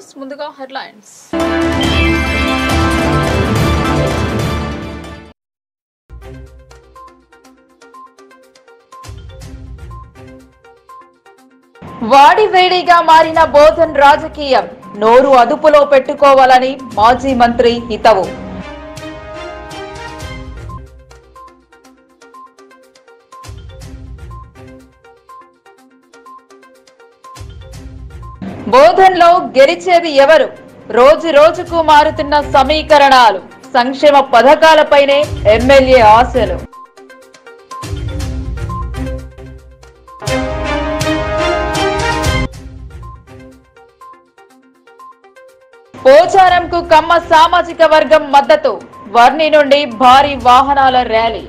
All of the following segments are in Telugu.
న్యూస్ ముందుగా హెడ్లైన్స్ వాడి వేడిగా మారిన బోధన్ రాజకీయం నోరు అదుపులో పెట్టుకోవాలని మాజీ మంత్రి హితవు బోధన్లో గెలిచేది ఎవరు రోజు రోజుకు మారుతున్న సమీకరణాలు సంక్షేమ పథకాలపైనే ఎమ్మెల్యే ఆశలు పోచారంకు కమ్మ సామాజిక వర్గం మద్దతు వర్ణి నుండి భారీ వాహనాల ర్యాలీ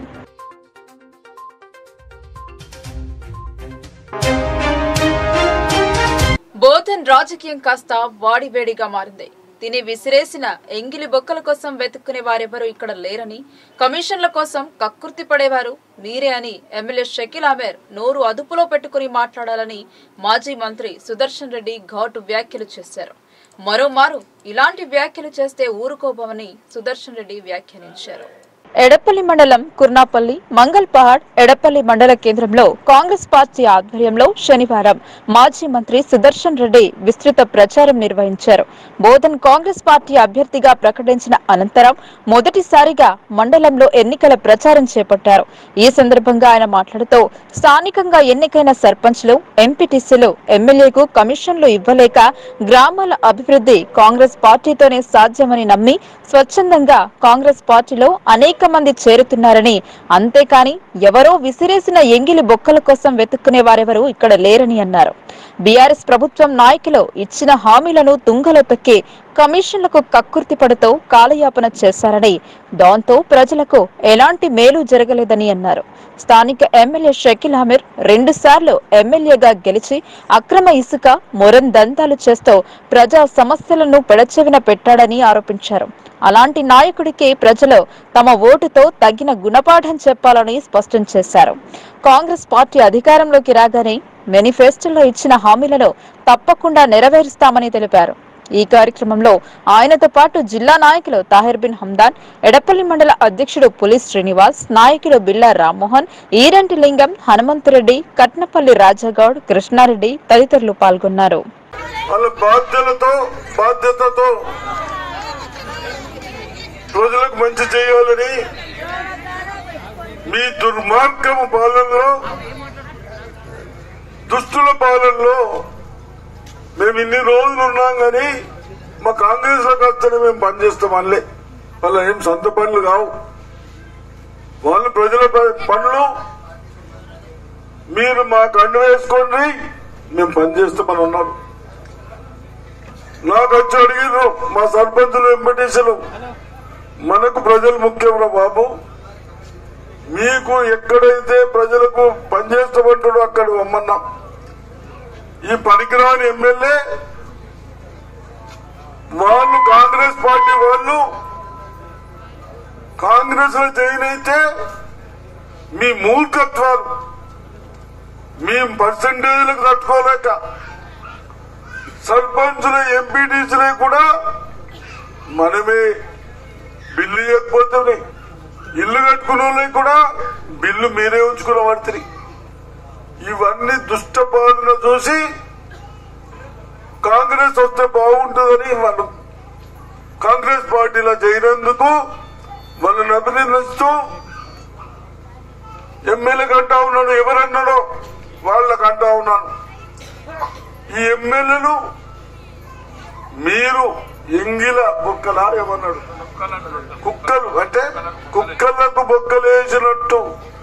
బోధన్ రాజకీయం కాస్త వాడివేడిగా మారింది తిని విసిరేసిన ఎంగిలి బొక్కల కోసం వెతుక్కునే వారెవరూ ఇక్కడ లేరని కమిషన్ల కోసం కక్కుర్తి పడేవారు మీరే అని ఎమ్మెల్యే షకీల్ ఆమేర్ నోరు అదుపులో పెట్టుకుని మాట్లాడాలని మాజీ మంత్రి సుదర్శన్ రెడ్డి ఘాటు వ్యాఖ్యలు చేశారు మరోమారు ఇలాంటి వ్యాఖ్యలు చేస్తే ఊరుకోబోమని సుదర్శన్ రెడ్డి వ్యాఖ్యానించారు ఎడపల్లి మండలం కుర్నాపల్లి మంగల్పహాడ్ ఎడపల్లి మండల కేంద్రంలో కాంగ్రెస్ పార్టీ ఆధ్వర్యంలో శనివారం మాజీ మంత్రి సుదర్శన్ రెడ్డి విస్తృత ప్రచారం నిర్వహించారు బోధన్ కాంగ్రెస్ పార్టీ అభ్యర్థిగా ప్రకటించిన అనంతరం మొదటిసారిగా మండలంలో ఎన్నికల ప్రచారం చేపట్టారు ఈ సందర్భంగా ఆయన మాట్లాడుతూ స్థానికంగా ఎన్నికైన సర్పంచ్లు ఎంపీటీసీలు ఎమ్మెల్యేకు కమిషన్లు ఇవ్వలేక గ్రామాల అభివృద్ధి కాంగ్రెస్ పార్టీతోనే సాధ్యమని నమ్మి స్వచ్ఛందంగా కాంగ్రెస్ పార్టీలో అనేక మంది చేరుతున్నారని అంతేకాని ఎవరో విసిరేసిన ఎంగిలి బొక్కల కోసం వెతుక్కునే వారెవరూ ఇక్కడ లేరని అన్నారు బీఆర్ఎస్ ప్రభుత్వం నాయకులు ఇచ్చిన హామీలను తుంగలో తొక్కి కమిషన్లకు కక్కుర్తి పడుతూ కాలయాపన చేశారని దాంతో ప్రజలకు ఎలాంటి మేలు జరగలేదని అన్నారు స్థానిక ఎమ్మెల్యే షకీల్ అమీర్ రెండు సార్లు ఎమ్మెల్యేగా గెలిచి అక్రమ ఇసుక మొరం దంతాలు చేస్తూ ప్రజా సమస్యలను పెడచెవిన పెట్టాడని ఆరోపించారు అలాంటి నాయకుడికి ప్రజలు తమ ఓటుతో తగిన గుణపాఠం చెప్పాలని స్పష్టం చేశారు కాంగ్రెస్ పార్టీ అధికారంలోకి రాగానే మేనిఫెస్టోలో ఇచ్చిన హామీలను తప్పకుండా నెరవేరుస్తామని తెలిపారు ఈ కార్యక్రమంలో ఆయనతో పాటు జిల్లా నాయకులు తాహిర్ బిన్ హమ్దాన్ ఎడపల్లి మండల అధ్యక్షుడు పులి శ్రీనివాస్ నాయకులు బిల్లా రామ్మోహన్ ఈరంటి లింగం హనుమంతరెడ్డి కట్నపల్లి రాజాగౌడ్ కృష్ణారెడ్డి తదితరులు పాల్గొన్నారు వాళ్ళ బాధ్యతలతో బాధ్యతతో ప్రజలకు మంచి చేయాలని మీ దుర్మార్గము పాలనలో దుష్టుల పాలనలో మేము ఇన్ని రోజులు ఉన్నాం కానీ మా కాంగ్రెస్ లో వస్తేనే మేము పనిచేస్తాం అనలే వాళ్ళ ఏం సొంత పనులు కావు వాళ్ళు ప్రజల ప- పనులు మీరు మాకు అండు వేసుకోండి మేము పనిచేస్తామని ఉన్నారు నాకు వచ్చి అడిగారు మా సర్పంచులు ఎంపటీసులు మనకు ప్రజలు ముఖ్యంరా బాబు మీకు ఎక్కడైతే ప్రజలకు పనిచేస్తామంటాడో అక్కడ వమ్మన్నాం ఈ పనికిరాని ఎమ్మెల్యే వాళ్ళు కాంగ్రెస్ పార్టీ వాళ్ళు కాంగ్రెస్ లో జాయిన్ అయితే మీ మూర్ఖత్వాలు మీ పర్సంటేజ్లకు తట్టుకోలేక సర్పంచులు ఎంపీటీసీలు కూడా మనమే బిల్లు ఇవ్వకపోతే ఇల్లు కట్టుకునే వాళ్ళకి కూడా బిల్లు మీరే ఉంచుకున్న వాడితే ఇవన్నీ దుష్ట పాలన చూసి కాంగ్రెస్ వస్తే బాగుంటుందని వాళ్ళు కాంగ్రెస్ పార్టీలో చేరినందుకు వాళ్ళని అభినందిస్తూ ఎమ్మెల్యేకి అంటా ఉన్నాడు ఎవరన్నాడో వాళ్ళకి అంటా ఉన్నాను ఈ ఎమ్మెల్యేలు మీరు ఎంగిల బొక్కలా ఏమన్నాడు కుక్కలు అంటే కుక్కలకు బొక్కలు వేసినట్టు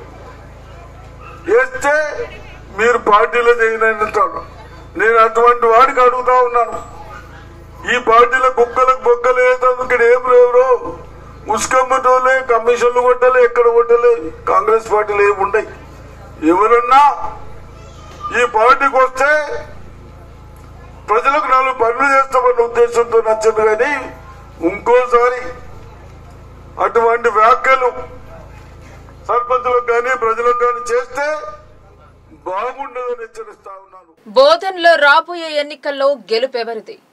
వేస్తే మీరు పార్టీలో చేయనంటాడు నేను అటువంటి వాడికి అడుగుతా ఉన్నాను ఈ పార్టీలో కుక్కలకు బొక్కలు వేసేందుకు ఇక్కడ ఏం లేవు ముసుకమ్మటోలే కమిషన్లు కొట్టలే ఎక్కడ కొట్టలే కాంగ్రెస్ పార్టీలు ఏమి ఉండయి ఎవరన్నా ఈ పార్టీకి వస్తే ప్రజలకు నాలుగు పనులు చేస్తామన్న ఉద్దేశంతో నచ్చింది కానీ ఇంకోసారి అటువంటి వ్యాఖ్యలు సర్పంచులకు కానీ ప్రజలకు కానీ చేస్తే బాగుండదని హెచ్చరిస్తా ఉన్నాను బోధన్లో రాబోయే ఎన్నికల్లో గెలుపెవరిది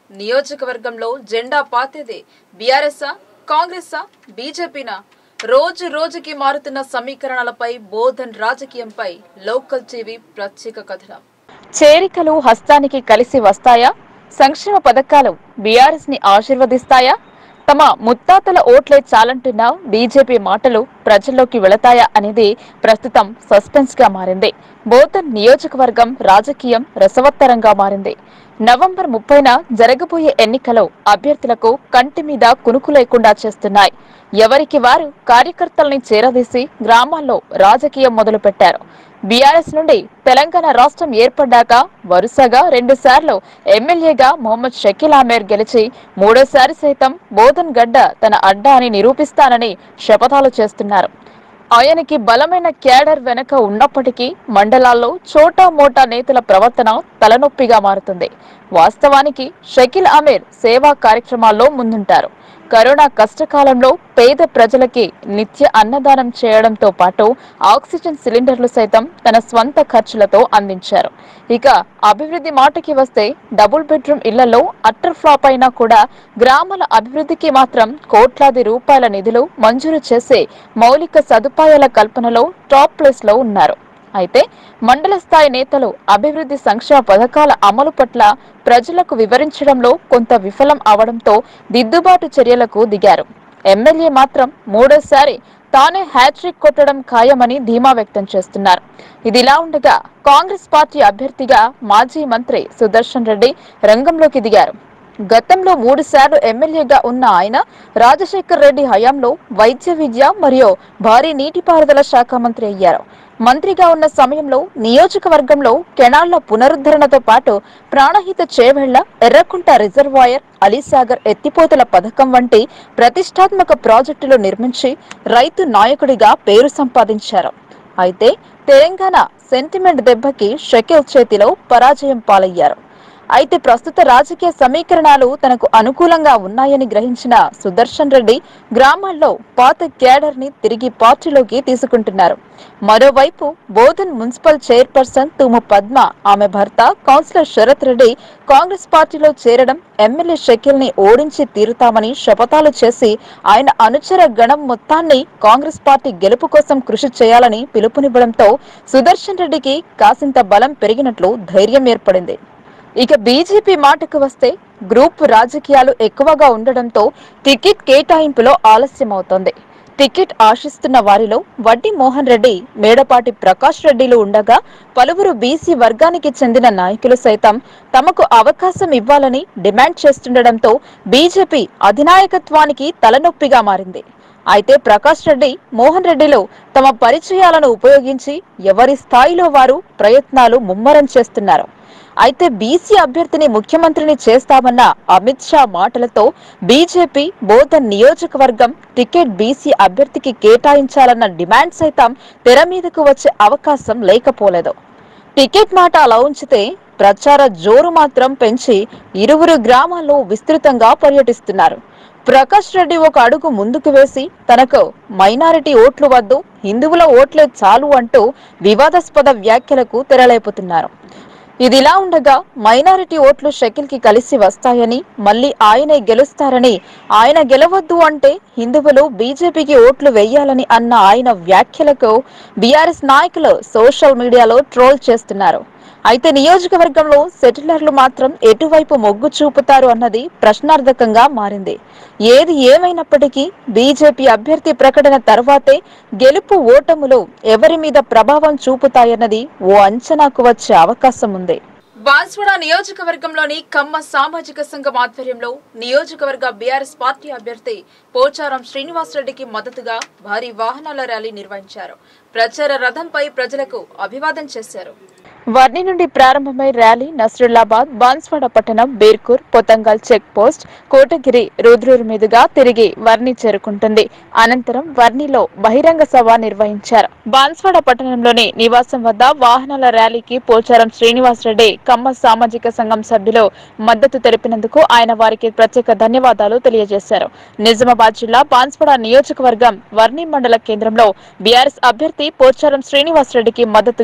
నియోజకవర్గంలో జెండా పాతేదే బీఆర్ఎస్ఆ కాంగ్రెసా బీజేపీనా రోజు రోజుకి మారుతున్న సమీకరణలపై బోధన్ రాజకీయంపై లోకల్ టీవీ ప్రత్యేక కథనం చేరికలు హస్తానికి కలిసి వస్తాయా సంక్షేమ పథకాలు బీఆర్ఎస్ ని ఆశీర్వదిస్తాయా తమ ముత్తాతల ఓట్లే చాలంటున్న బీజేపీ మాటలు ప్రజల్లోకి వెళతాయా అనేది ప్రస్తుతం సస్పెన్స్ గా మారింది బోధన్ నియోజకవర్గం రాజకీయం రసవత్తరంగా మారింది నవంబర్ ముప్పైన జరగబోయే ఎన్నికలో అభ్యర్థులకు కంటి మీద కునుకు లేకుండా చేస్తున్నాయి ఎవరికి వారు కార్యకర్తల్ని చేరదీసి గ్రామాల్లో రాజకీయం మొదలుపెట్టారు బీఆర్ఎస్ నుండి తెలంగాణ రాష్ట్రం ఏర్పడ్డాక వరుసగా రెండు సార్లు ఎమ్మెల్యేగా మొహమ్మద్ షకీల్ ఆమేర్ గెలిచి మూడోసారి సైతం బోధన్ గడ్డ తన అడ్డా అని నిరూపిస్తానని శపథాలు చేస్తున్నారు ఆయనకి బలమైన క్యాడర్ వెనక ఉన్నప్పటికీ మండలాల్లో చోటా మోటా నేతల ప్రవర్తన తలనొప్పిగా మారుతుంది వాస్తవానికి షకీల్ అమీర్ సేవా కార్యక్రమాల్లో ముందుంటారు కరోనా కష్టకాలంలో పేద ప్రజలకి నిత్య అన్నదానం చేయడంతో పాటు ఆక్సిజన్ సిలిండర్లు సైతం తన స్వంత ఖర్చులతో అందించారు ఇక అభివృద్ధి మాటకి వస్తే డబుల్ బెడ్రూమ్ ఇళ్లలో అట్టర్ ఫ్లాప్ అయినా కూడా గ్రామాల అభివృద్ధికి మాత్రం కోట్లాది రూపాయల నిధులు మంజూరు చేసే మౌలిక సదుపాయాల కల్పనలో టాప్ ప్లేస్ లో ఉన్నారు అయితే మండల స్థాయి నేతలు అభివృద్ధి సంక్షేమ పథకాల అమలు పట్ల ప్రజలకు వివరించడంలో కొంత విఫలం అవడంతో దిద్దుబాటు చర్యలకు దిగారు ఎమ్మెల్యే మాత్రం మూడోసారి తానే హ్యాట్రిక్ కొట్టడం ఖాయమని ధీమా వ్యక్తం చేస్తున్నారు ఇదిలా ఉండగా కాంగ్రెస్ పార్టీ అభ్యర్థిగా మాజీ మంత్రి సుదర్శన్ రెడ్డి రంగంలోకి దిగారు గతంలో మూడు సార్లు ఎమ్మెల్యేగా ఉన్న ఆయన రాజశేఖర్ రెడ్డి హయాంలో వైద్య విద్య మరియు భారీ నీటిపారుదల శాఖ మంత్రి అయ్యారు మంత్రిగా ఉన్న సమయంలో నియోజకవర్గంలో కెనాళ్ల పునరుద్ధరణతో పాటు ప్రాణహిత చేవెళ్ల ఎర్రకుంట రిజర్వాయర్ అలీసాగర్ ఎత్తిపోతల పథకం వంటి ప్రతిష్టాత్మక ప్రాజెక్టులు నిర్మించి రైతు నాయకుడిగా పేరు సంపాదించారు అయితే తెలంగాణ సెంటిమెంట్ దెబ్బకి షకీల్ చేతిలో పరాజయం పాలయ్యారు అయితే ప్రస్తుత రాజకీయ సమీకరణాలు తనకు అనుకూలంగా ఉన్నాయని గ్రహించిన సుదర్శన్ రెడ్డి గ్రామాల్లో పాత క్యాడర్ ని తిరిగి పార్టీలోకి తీసుకుంటున్నారు మరోవైపు బోధన్ మున్సిపల్ చైర్పర్సన్ తుము పద్మ ఆమె భర్త కౌన్సిలర్ శరత్ రెడ్డి కాంగ్రెస్ పార్టీలో చేరడం ఎమ్మెల్యే షకీల్ ని ఓడించి తీరుతామని శపథాలు చేసి ఆయన అనుచర గణం మొత్తాన్ని కాంగ్రెస్ పార్టీ గెలుపు కోసం కృషి చేయాలని పిలుపునివ్వడంతో సుదర్శన్ రెడ్డికి కాసింత బలం పెరిగినట్లు ధైర్యం ఏర్పడింది ఇక బీజేపీ మాటకు వస్తే గ్రూప్ రాజకీయాలు ఎక్కువగా ఉండడంతో టికెట్ కేటాయింపులో ఆలస్యమవుతోంది టికెట్ ఆశిస్తున్న వారిలో వడ్డీ మోహన్ రెడ్డి మేడపాటి ప్రకాష్ రెడ్డిలు ఉండగా పలువురు బీసీ వర్గానికి చెందిన నాయకులు సైతం తమకు అవకాశం ఇవ్వాలని డిమాండ్ చేస్తుండటంతో బీజేపీ అధినాయకత్వానికి తలనొప్పిగా మారింది అయితే ప్రకాష్ రెడ్డి మోహన్ రెడ్డిలో తమ పరిచయాలను ఉపయోగించి ఎవరి స్థాయిలో వారు ప్రయత్నాలు ముమ్మరం చేస్తున్నారు అయితే బీసీ అభ్యర్థిని ముఖ్యమంత్రిని చేస్తామన్న అమిత్ షా మాటలతో బీజేపీ బోధన్ నియోజకవర్గం టికెట్ బీసీ అభ్యర్థికి కేటాయించాలన్న డిమాండ్ సైతం తెర మీదకు వచ్చే అవకాశం లేకపోలేదు టికెట్ మాట అలా ఉంచితే ప్రచార జోరు మాత్రం పెంచి ఇరువురు గ్రామాల్లో విస్తృతంగా పర్యటిస్తున్నారు ప్రకాష్ రెడ్డి ఒక అడుగు ముందుకు వేసి తనకు మైనారిటీ ఓట్లు వద్దు హిందువుల ఓట్లే చాలు అంటూ వివాదాస్పద వ్యాఖ్యలకు తెరలేపుతున్నారు ఇదిలా ఉండగా మైనారిటీ ఓట్లు షకిల్ కి కలిసి వస్తాయని మళ్ళీ ఆయనే గెలుస్తారని ఆయన గెలవద్దు అంటే హిందువులు బీజేపీకి ఓట్లు వేయాలని అన్న ఆయన వ్యాఖ్యలకు బీఆర్ఎస్ నాయకులు సోషల్ మీడియాలో ట్రోల్ చేస్తున్నారు అయితే నియోజకవర్గంలో సెటిలర్లు మాత్రం ఎటువైపు మొగ్గు చూపుతారు అన్నది ప్రశ్నార్థకంగా మారింది ఏది ఏమైనప్పటికీ బీజేపీ అభ్యర్థి ప్రకటన తర్వాతే గెలుపు ఓటములు ఎవరి మీద ప్రభావం చూపుతాయన్నది ఓ అంచనాకు వచ్చే అవకాశం ఉంది బాన్స్వాడ నియోజకవర్గంలోని కమ్మ సామాజిక సంఘం ఆధ్వర్యంలో నియోజకవర్గ బీఆర్ఎస్ పార్టీ అభ్యర్థి పోచారం శ్రీనివాసరెడ్డికి మద్దతుగా భారీ వాహనాల ర్యాలీ నిర్వహించారు ప్రచార రథంపై ప్రజలకు అభివాదం చేశారు వర్ణి నుండి ప్రారంభమై ర్యాలీ నస్రుల్లాబాద్ బాన్స్వాడ పట్టణం బేర్కూర్ పొతంగల్ చెక్ పోస్ట్ కోటగిరి రుద్రూరు మీదుగా తిరిగి వర్ణి చేరుకుంటుంది అనంతరం వర్ణిలో బహిరంగ సభ నిర్వహించారు బాన్స్వాడ పట్టణంలోని నివాసం వద్ద వాహనాల ర్యాలీకి పోచారం శ్రీనివాసరెడ్డి కమ్మ సామాజిక సంఘం సభ్యులు మద్దతు తెలిపినందుకు ఆయన వారికి ప్రత్యేక ధన్యవాదాలు తెలియజేశారు నిజామాబాద్ జిల్లా బాన్స్వాడ నియోజకవర్గం వర్ణి మండల కేంద్రంలో బీఆర్ఎస్ అభ్యర్థి పోచారం శ్రీనివాసరెడ్డికి మద్దతుగా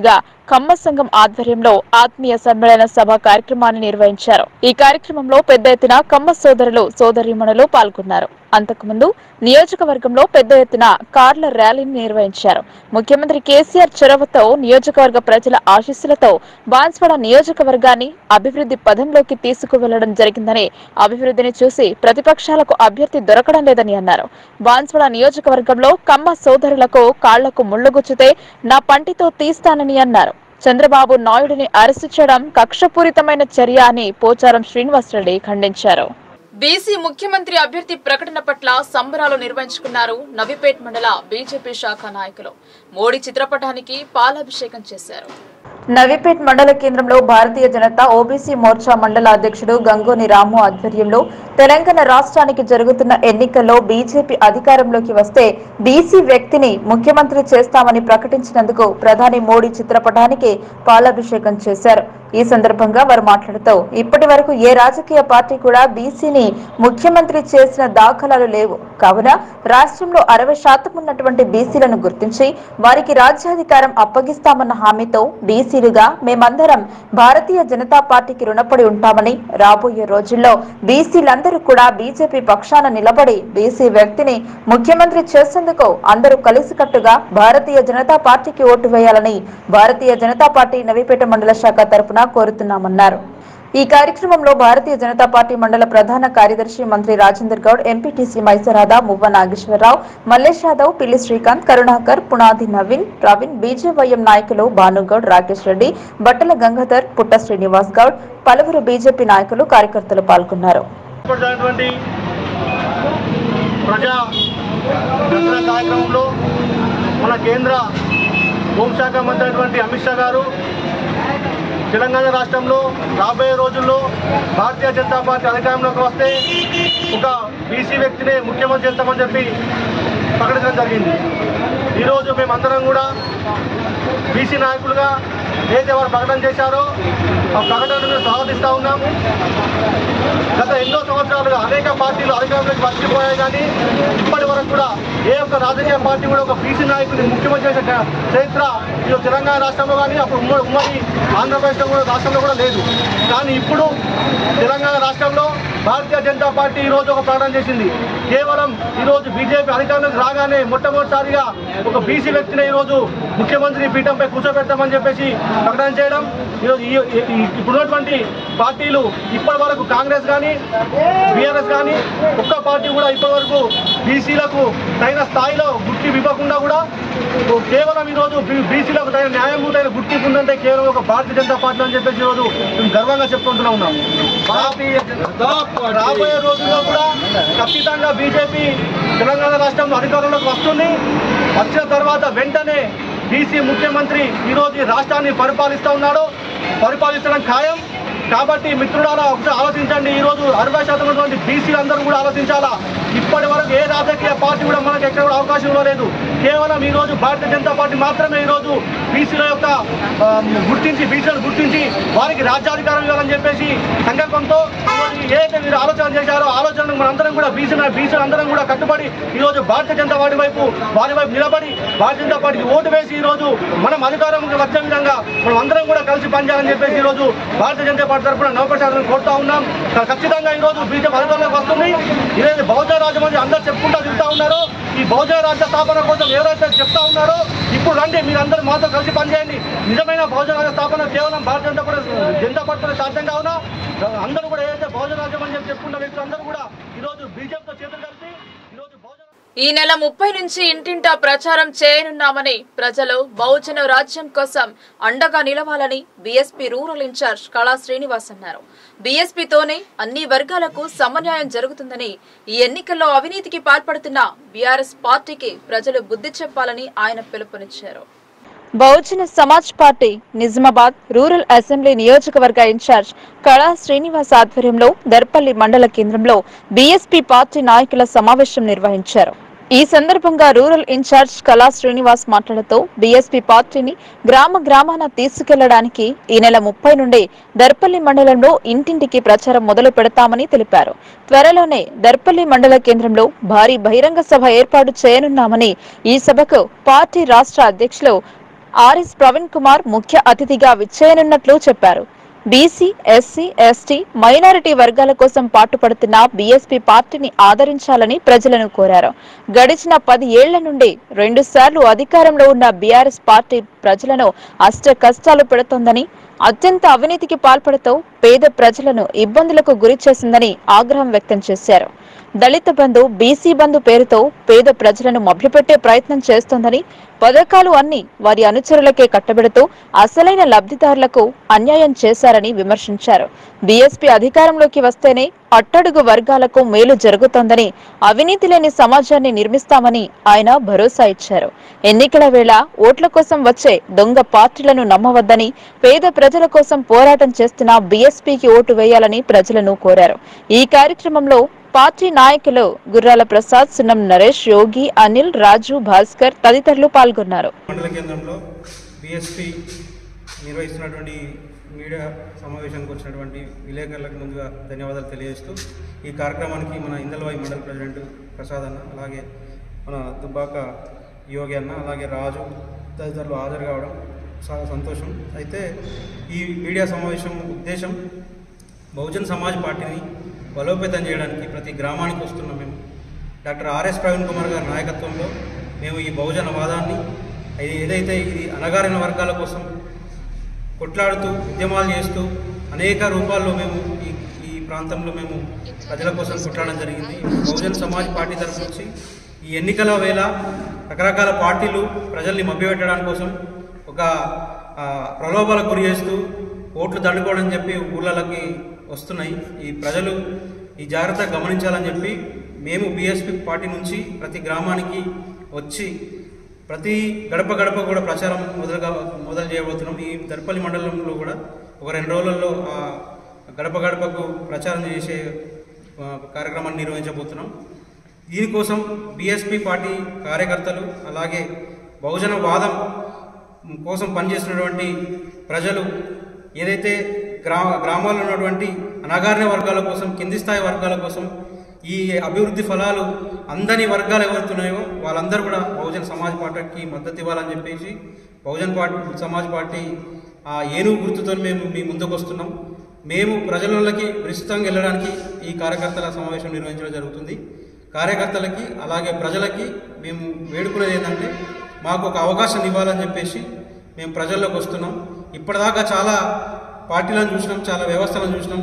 కమ్మ సంఘం ఆధ్వర్యంలో ఆత్మీయ సమ్మేళన సభ కార్యక్రమాన్ని నిర్వహించారు ఈ కార్యక్రమంలో పెద్ద ఎత్తున కమ్మ సోదరులు సోదరీమణులు పాల్గొన్నారు అంతకుముందు నియోజకవర్గంలో పెద్ద ఎత్తున కార్ల ర్యాలీని నిర్వహించారు ముఖ్యమంత్రి కేసీఆర్ చొరవతో నియోజకవర్గ ప్రజల ఆశీస్సులతో బాన్స్వాడ నియోజకవర్గాన్ని అభివృద్ధి పదంలోకి తీసుకువెళ్లడం జరిగిందని అభివృద్ధిని చూసి ప్రతిపక్షాలకు అభ్యర్థి దొరకడం లేదని అన్నారు బాన్స్వాడ నియోజకవర్గంలో కమ్మ సోదరులకు కాళ్లకు ముళ్లుగుచ్చితే నా పంటితో తీస్తానని అన్నారు చంద్రబాబు నాయుడిని అరెస్టు చేయడం కక్షపూరితమైన చర్య అని పోచారం శ్రీనివాసరెడ్డి ఖండించారు బీసీ ముఖ్యమంత్రి అభ్యర్థి ప్రకటన పట్ల సంబరాలు నిర్వహించుకున్నారు నవిపేట్ మండల బీజేపీ శాఖ నాయకులు మోడీ చిత్రపటానికి పాలాభిషేకం చేశారు నవీపేట్ మండల కేంద్రంలో భారతీయ జనతా ఓబీసీ మోర్చా మండల అధ్యక్షుడు గంగోని రాము ఆధ్వర్యంలో తెలంగాణ రాష్ట్రానికి జరుగుతున్న ఎన్నికల్లో బీజేపీ అధికారంలోకి వస్తే బీసీ వ్యక్తిని ముఖ్యమంత్రి చేస్తామని ప్రకటించినందుకు ప్రధాని మోడీ చిత్రపటానికి పాలాభిషేకం చేశారు ఈ సందర్భంగా వారు మాట్లాడుతూ ఇప్పటి వరకు ఏ రాజకీయ పార్టీ కూడా బీసీని ముఖ్యమంత్రి చేసిన దాఖలాలు లేవు కావున రాష్ట్రంలో అరవై శాతం ఉన్నటువంటి బీసీలను గుర్తించి వారికి రాజ్యాధికారం అప్పగిస్తామన్న హామీతో బీసీలుగా మేమందరం భారతీయ జనతా పార్టీకి రుణపడి ఉంటామని రాబోయే రోజుల్లో బీసీలందరూ కూడా బీజేపీ పక్షాన నిలబడి బీసీ వ్యక్తిని ముఖ్యమంత్రి చేసేందుకు అందరూ కలిసికట్టుగా భారతీయ జనతా పార్టీకి ఓటు వేయాలని భారతీయ జనతా పార్టీ నవీపేట మండల శాఖ తరపున కోరుతున్నామన్నారు ఈ కార్యక్రమంలో భారతీయ జనతా పార్టీ మండల ప్రధాన కార్యదర్శి మంత్రి రాజేందర్ గౌడ్ ఎంపీటీసీ మైసరాద మువ్వ నాగేశ్వరరావు మల్లేష్ యాదవ్ పిల్లి శ్రీకాంత్ కరుణాకర్ పునాది నవీన్ ప్రవీణ్ బీజేవైఎం నాయకులు భానుగౌడ్ రాకేష్ రెడ్డి బట్టల గంగాధర్ పుట్ట శ్రీనివాస్ గౌడ్ పలువురు బీజేపీ నాయకులు కార్యకర్తలు పాల్గొన్నారు ఏర్పడినటువంటి ప్రజా దసరా కార్యక్రమంలో మన కేంద్ర హోంశాఖ మంత్రి అయినటువంటి అమిత్ షా గారు తెలంగాణ రాష్ట్రంలో రాబోయే రోజుల్లో భారతీయ జనతా పార్టీ అధికారంలోకి వస్తే ఒక బీసీ వ్యక్తిని ముఖ్యమంత్రి చేస్తామని చెప్పి ప్రకటించడం జరిగింది ఈరోజు మేమందరం కూడా బీసీ నాయకులుగా ఏదైతే వారు ప్రకటన చేశారో ఆ ప్రకటనను స్వాగతిస్తూ ఉన్నాము గత ఎన్నో సంవత్సరాలుగా అనేక పార్టీలు అధికారంలోకి వచ్చిపోయాయి కానీ ఇప్పటి వరకు కూడా ఏ ఒక్క రాజకీయ పార్టీ కూడా ఒక బీసీ నాయకుడిని ముఖ్యమంత్రి చేసే చ- చరిత్ర ఈ తెలంగాణ రాష్ట్రంలో కానీ అప్పుడు ఉమ్మడి ఉమ్మడి ఆంధ్రప్రదేశ్లో కూడా రాష్ట్రంలో కూడా లేదు కానీ ఇప్పుడు తెలంగాణ రాష్ట్రంలో భారతీయ జనతా పార్టీ ఈ రోజు ఒక ప్రకటన చేసింది కేవలం ఈ రోజు బీజేపీ అధికారంలోకి రాగానే మొట్టమొదటిసారిగా ఒక బీసీ వ్యక్తిని ఈ రోజు ముఖ్యమంత్రి పీఠంపై కూర్చోబెడతామని చెప్పేసి ప్రకటన చేయడం ఈరోజు ఈ- ఈ- ఈ- ఇప్పుడున్నటువంటి పార్టీలు ఇప్పటి వరకు కాంగ్రెస్ కానీ బీఆర్ఎస్ కానీ ఒక్క పార్టీ కూడా ఇప్పటి వరకు బీసీలకు తగిన స్థాయిలో గుర్తింపు ఇవ్వకుండా కూడా కేవలం ఈరోజు బీసీలకు తగిన న్యాయమూతైన గుర్తింపు ఉందంటే కేవలం ఒక భారతీయ జనతా పార్టీ అని చెప్పేసి ఈరోజు మేము గర్వంగా చెప్పుకుంటున్నా ఉన్నాం భారతీయ జనతా పార్టీ రాబోయే రోజుల్లో కూడా ఖచ్చితంగా బీజేపీ తెలంగాణ రాష్ట్రంలో అధికారంలోకి వస్తుంది వచ్చిన తర్వాత వెంటనే బీసీ ముఖ్యమంత్రి ఈరోజు ఈ రాష్ట్రాన్ని పరిపాలిస్తూ ఉన్నాడు పరిపాలించడం ఖాయం కాబట్టి మిత్రులారా ఒకసారి ఆలోచించండి ఈ రోజు అరవై శాతం ఉన్నటువంటి బీసీలు అందరూ కూడా ఆలోచించాలా ఇప్పటి వరకు ఏ రాజకీయ పార్టీ కూడా మనకు ఎక్కడ కూడా అవకాశం ఇవ్వలేదు కేవలం ఈ రోజు భారతీయ జనతా పార్టీ మాత్రమే ఈ రోజు బీసీల యొక్క ఆ, గుర్తించి బీసీలను గుర్తించి వారికి రాజ్యాధికారం ఇవ్వాలని చెప్పేసి సంకల్పంతో ఈరోజు ఏదైతే మీరు ఆలోచన చేశారో ఆలోచనకు మనందరం కూడా బీసీ బీసీలు అందరం కూడా కట్టుబడి ఈ రోజు భారతీయ జనతా పార్టీ వైపు వారి వైపు నిలబడి భారతీయ జనతా పార్టీకి ఓటు వేసి ఈ రోజు మనం అధికారంకి వచ్చే విధంగా మనం అందరం కూడా కలిసి పనిచేయాలని చెప్పేసి ఈ రోజు భారతీయ జనతా పార్టీ తరఫున నవప్రసాదం కోరుతా ఉన్నాం ఖచ్చితంగా ఈ రోజు బీజేపీ అధికారంలోకి వస్తుంది ఇదేది బహుజన రాజ్యం అందరూ చెప్పుకుంటూ తిరుగుతా ఉన్నారు ఈ బహుజన రాజ్య స్థాపన కోసం ఎవరైతే చెప్తా ఉన్నారో ఇప్పుడు రండి మీరందరూ మాతో కలిసి పనిచేయండి నిజమైన బహుజన రాజ్య స్థాపన కేవలం భారతీయ జనతా పార్టీ జనతా పార్టీతో సాధ్యం కావున అందరూ కూడా ఏదైతే బహుజన రాజ్యం అని చెప్పి చెప్పుకున్న వ్యక్తులు అందరూ కూడా ఈరోజు బీజేపీతో చేతులు కలిపి ఈరోజు బహుజన ఈ నెల ముప్పై నుంచి ఇంటింటా ప్రచారం చేయనున్నామని ప్రజలు బహుజన రాజ్యం కోసం అండగా నిలవాలని BSP rural incharge Kala Srinivas అన్నారు బీఎస్పీతోనే అన్ని వర్గాలకు సమన్యాయం జరుగుతుందని ఈ ఎన్నికల్లో అవినీతికి పాల్పడుతున్న బీఆర్ఎస్ పార్టీకి ప్రజలు బుద్ధి చెప్పాలని ఆయన పిలుపునిచ్చారు Bahujan Samaj party Nizamabad rural assembly నియోజకవర్గ ఇన్ఛార్జ్ కళా శ్రీనివాస్ ఆధ్వర్యంలో దర్పల్లి మండల కేంద్రంలో బీఎస్పీ పార్టీ నాయకుల సమావేశం నిర్వహించారు ఈ సందర్భంగా రూరల్ ఇన్ఛార్జ్ కళా శ్రీనివాస్ మాట్లాడుతూ బీఎస్పీ పార్టీని గ్రామ గ్రామాన తీసుకెళ్లడానికి ఈ నెల ముప్పై నుండి దర్పల్లి మండలంలో ఇంటింటికి ప్రచారం మొదలు పెడతామని తెలిపారు త్వరలోనే దర్పల్లి మండల కేంద్రంలో భారీ బహిరంగ సభ ఏర్పాటు చేయనున్నామని ఈ సభకు పార్టీ రాష్ట్ర అధ్యక్షులు ఆర్ఎస్ ప్రవీణ్ కుమార్ ముఖ్య అతిథిగా విచ్చేయనున్నట్లు చెప్పారు బీసీ ఎస్సీ ఎస్టీ మైనారిటీ వర్గాల కోసం పాటుపడుతున్న బీఎస్పీ పార్టీని ఆదరించాలని ప్రజలను కోరారు గడిచిన పది ఏళ్ల నుండి రెండు సార్లు అధికారంలో ఉన్న బీఆర్ఎస్ పార్టీ ప్రజలను అష్ట కష్టాలు పెడుతోందని అత్యంత అవినీతికి పాల్పడుతూ పేద ప్రజలను ఇబ్బందులకు గురి చేసిందని ఆగ్రహం వ్యక్తం చేశారు దళిత బంధు బీసీ బంధు పేరుతో పేద ప్రజలను మభ్యపెట్టే ప్రయత్నం చేస్తోందని పథకాలు అన్ని వారి అనుచరులకే కట్టబెడుతూ అసలైన లబ్ధిదారులకు అన్యాయం చేశారని విమర్శించారు బీఎస్పీ అధికారంలోకి వస్తేనే అట్టడుగు వర్గాలకు మేలు జరుగుతోందని అవినీతి లేని సమాజాన్ని నిర్మిస్తామని ఆయన భరోసా ఇచ్చారు ఎన్నికల వేళ ఓట్ల కోసం వచ్చే దొంగ పార్టీలను నమ్మవద్దని పేద ప్రజల కోసం పోరాటం చేస్తున్న బీఎస్పీకి ఓటు వేయాలని ప్రజలను కోరారు ఈ కార్యక్రమంలో పార్టీ నాయకులు గుర్రాల ప్రసాద్ సున్నం నరేష్ యోగి అనిల్ రాజు భాస్కర్ తదితరులు పాల్గొన్నారు మండల కేంద్రంలో బిఎస్పి నిర్వహిస్తున్నటువంటి మీడియా సమావేశానికి వచ్చినటువంటి విలేకరులకు ముందుగా ధన్యవాదాలు తెలియజేస్తూ ఈ కార్యక్రమానికి మన ఇందలవాయి మండల ప్రెసిడెంట్ ప్రసాద్ అన్న అలాగే మన దుబ్బాక యోగి అన్న అలాగే రాజు తదితరులు హాజరు కావడం చాలా సంతోషం అయితే ఈ మీడియా సమావేశం ఉద్దేశం బహుజన్ సమాజ్ పార్టీని బలోపేతం చేయడానికి ప్రతి గ్రామానికి వస్తున్నాం మేము డాక్టర్ ఆర్ఎస్ ప్రవీణ్ కుమార్ గారి నాయకత్వంలో మేము ఈ బహుజన వాదాన్ని ఇది ఏదైతే ఇది అణగారిన వర్గాల కోసం కొట్లాడుతూ ఉద్యమాలు చేస్తూ అనేక రూపాల్లో మేము ఈ ఈ ప్రాంతంలో మేము ప్రజల కోసం కొట్లాడడం జరిగింది బహుజన్ సమాజ్ పార్టీ తరఫు నుంచి ఈ ఎన్నికల వేళ రకరకాల పార్టీలు ప్రజల్ని మభ్యపెట్టడానికి కోసం ఒక ఆ, ప్రలోభాలకు గురి చేస్తూ ఓట్లు దండుకోవడం చెప్పి ఊళ్ళకి వస్తున్నాయి ఈ ప్రజలు ఈ జాగ్రత్త గమనించాలని చెప్పి మేము బీఎస్పీ పార్టీ నుంచి ప్రతి గ్రామానికి వచ్చి ప్రతి గడప గడప కూడా ప్రచారం మొదలుగా మొదలు చేయబోతున్నాం ఈ దర్పల్లి మండలంలో కూడా ఒక రెండు రోజులలో ఆ గడప గడపకు ప్రచారం చేసే ఆ, కార్యక్రమాన్ని నిర్వహించబోతున్నాం దీనికోసం బీఎస్పీ పార్టీ కార్యకర్తలు అలాగే బహుజన వాదం కోసం పనిచేస్తున్నటువంటి ప్రజలు ఏదైతే గ్రా గ్రామాల్లో ఉన్నటువంటి అనాగారిన వర్గాల కోసం కింది స్థాయి వర్గాల కోసం ఈ అభివృద్ధి ఫలాలు అందని వర్గాలు ఎవరుతున్నాయో వాళ్ళందరూ కూడా బహుజన్ సమాజ్ పార్టీకి మద్దతు ఇవ్వాలని చెప్పేసి బహుజన్ పార్టీ సమాజ్ పార్టీ ఆ ఏనుగు గుర్తుతో మేము మీ ముందుకు వస్తున్నాం మేము ప్రజలకి విస్తృతంగా వెళ్ళడానికి ఈ కార్యకర్తల సమావేశం నిర్వహించడం జరుగుతుంది కార్యకర్తలకి అలాగే ప్రజలకి మేము వేడుకునేది ఏంటంటే మాకు ఒక అవకాశం ఇవ్వాలని చెప్పేసి మేము ప్రజల్లోకి వస్తున్నాం ఇప్పటిదాకా చాలా పార్టీలను చూసినాం చాలా వ్యవస్థలను చూసినాం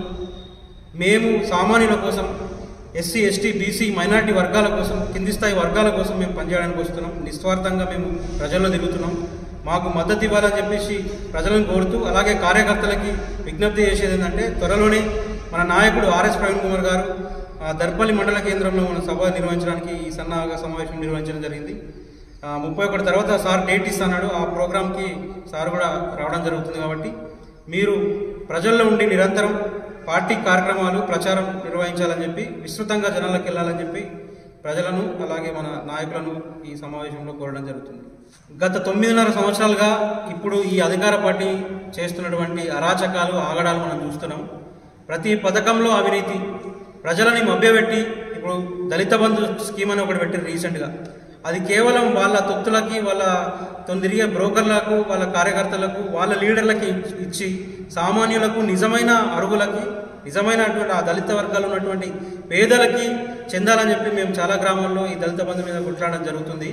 మేము సామాన్యుల కోసం ఎస్సీ ఎస్టీ బీసీ మైనారిటీ వర్గాల కోసం కింది స్థాయి వర్గాల కోసం మేము పనిచేయడానికి వస్తున్నాం నిస్వార్థంగా మేము ప్రజల్లో తిరుగుతున్నాం మాకు మద్దతు ఇవ్వాలని చెప్పేసి ప్రజలను కోరుతూ అలాగే కార్యకర్తలకి విజ్ఞప్తి చేసేది ఏంటంటే త్వరలోనే మన నాయకుడు ఆర్ఎస్ ప్రవీణ్ కుమార్ గారు ఆ, దర్పల్లి మండల కేంద్రంలో మన సభ నిర్వహించడానికి ఈ సన్నాహక సమావేశం నిర్వహించడం జరిగింది ఆ, ముప్పై ఒకటి తర్వాత సార్ డేట్ ఇస్తున్నాడు ఆ ప్రోగ్రామ్కి సార్ కూడా రావడం జరుగుతుంది కాబట్టి మీరు ప్రజల్లో ఉండి నిరంతరం పార్టీ కార్యక్రమాలు ప్రచారం నిర్వహించాలని చెప్పి విస్తృతంగా జనాలకు వెళ్ళాలని చెప్పి ప్రజలను అలాగే మన నాయకులను ఈ సమావేశంలో కోరడం జరుగుతుంది గత తొమ్మిదిన్నర సంవత్సరాలుగా ఇప్పుడు ఈ అధికార పార్టీ చేస్తున్నటువంటి అరాచకాలు ఆగడాలు మనం చూస్తున్నాం ప్రతి పథకంలో అవినీతి ప్రజలని మభ్యపెట్టి ఇప్పుడు దళిత బంధు స్కీమ్ అని ఒకటి పెట్టారు రీసెంట్గా అది కేవలం వాళ్ళ తొత్తులకి వాళ్ళ తొందిరిగే బ్రోకర్లకు వాళ్ళ కార్యకర్తలకు వాళ్ళ లీడర్లకి ఇచ్చి సామాన్యులకు నిజమైన అరుగులకి నిజమైనటువంటి ఆ దళిత వర్గాలు ఉన్నటువంటి పేదలకి చెందాలని చెప్పి మేము చాలా గ్రామాల్లో ఈ దళిత బంధు మీద కొట్లాడడం జరుగుతుంది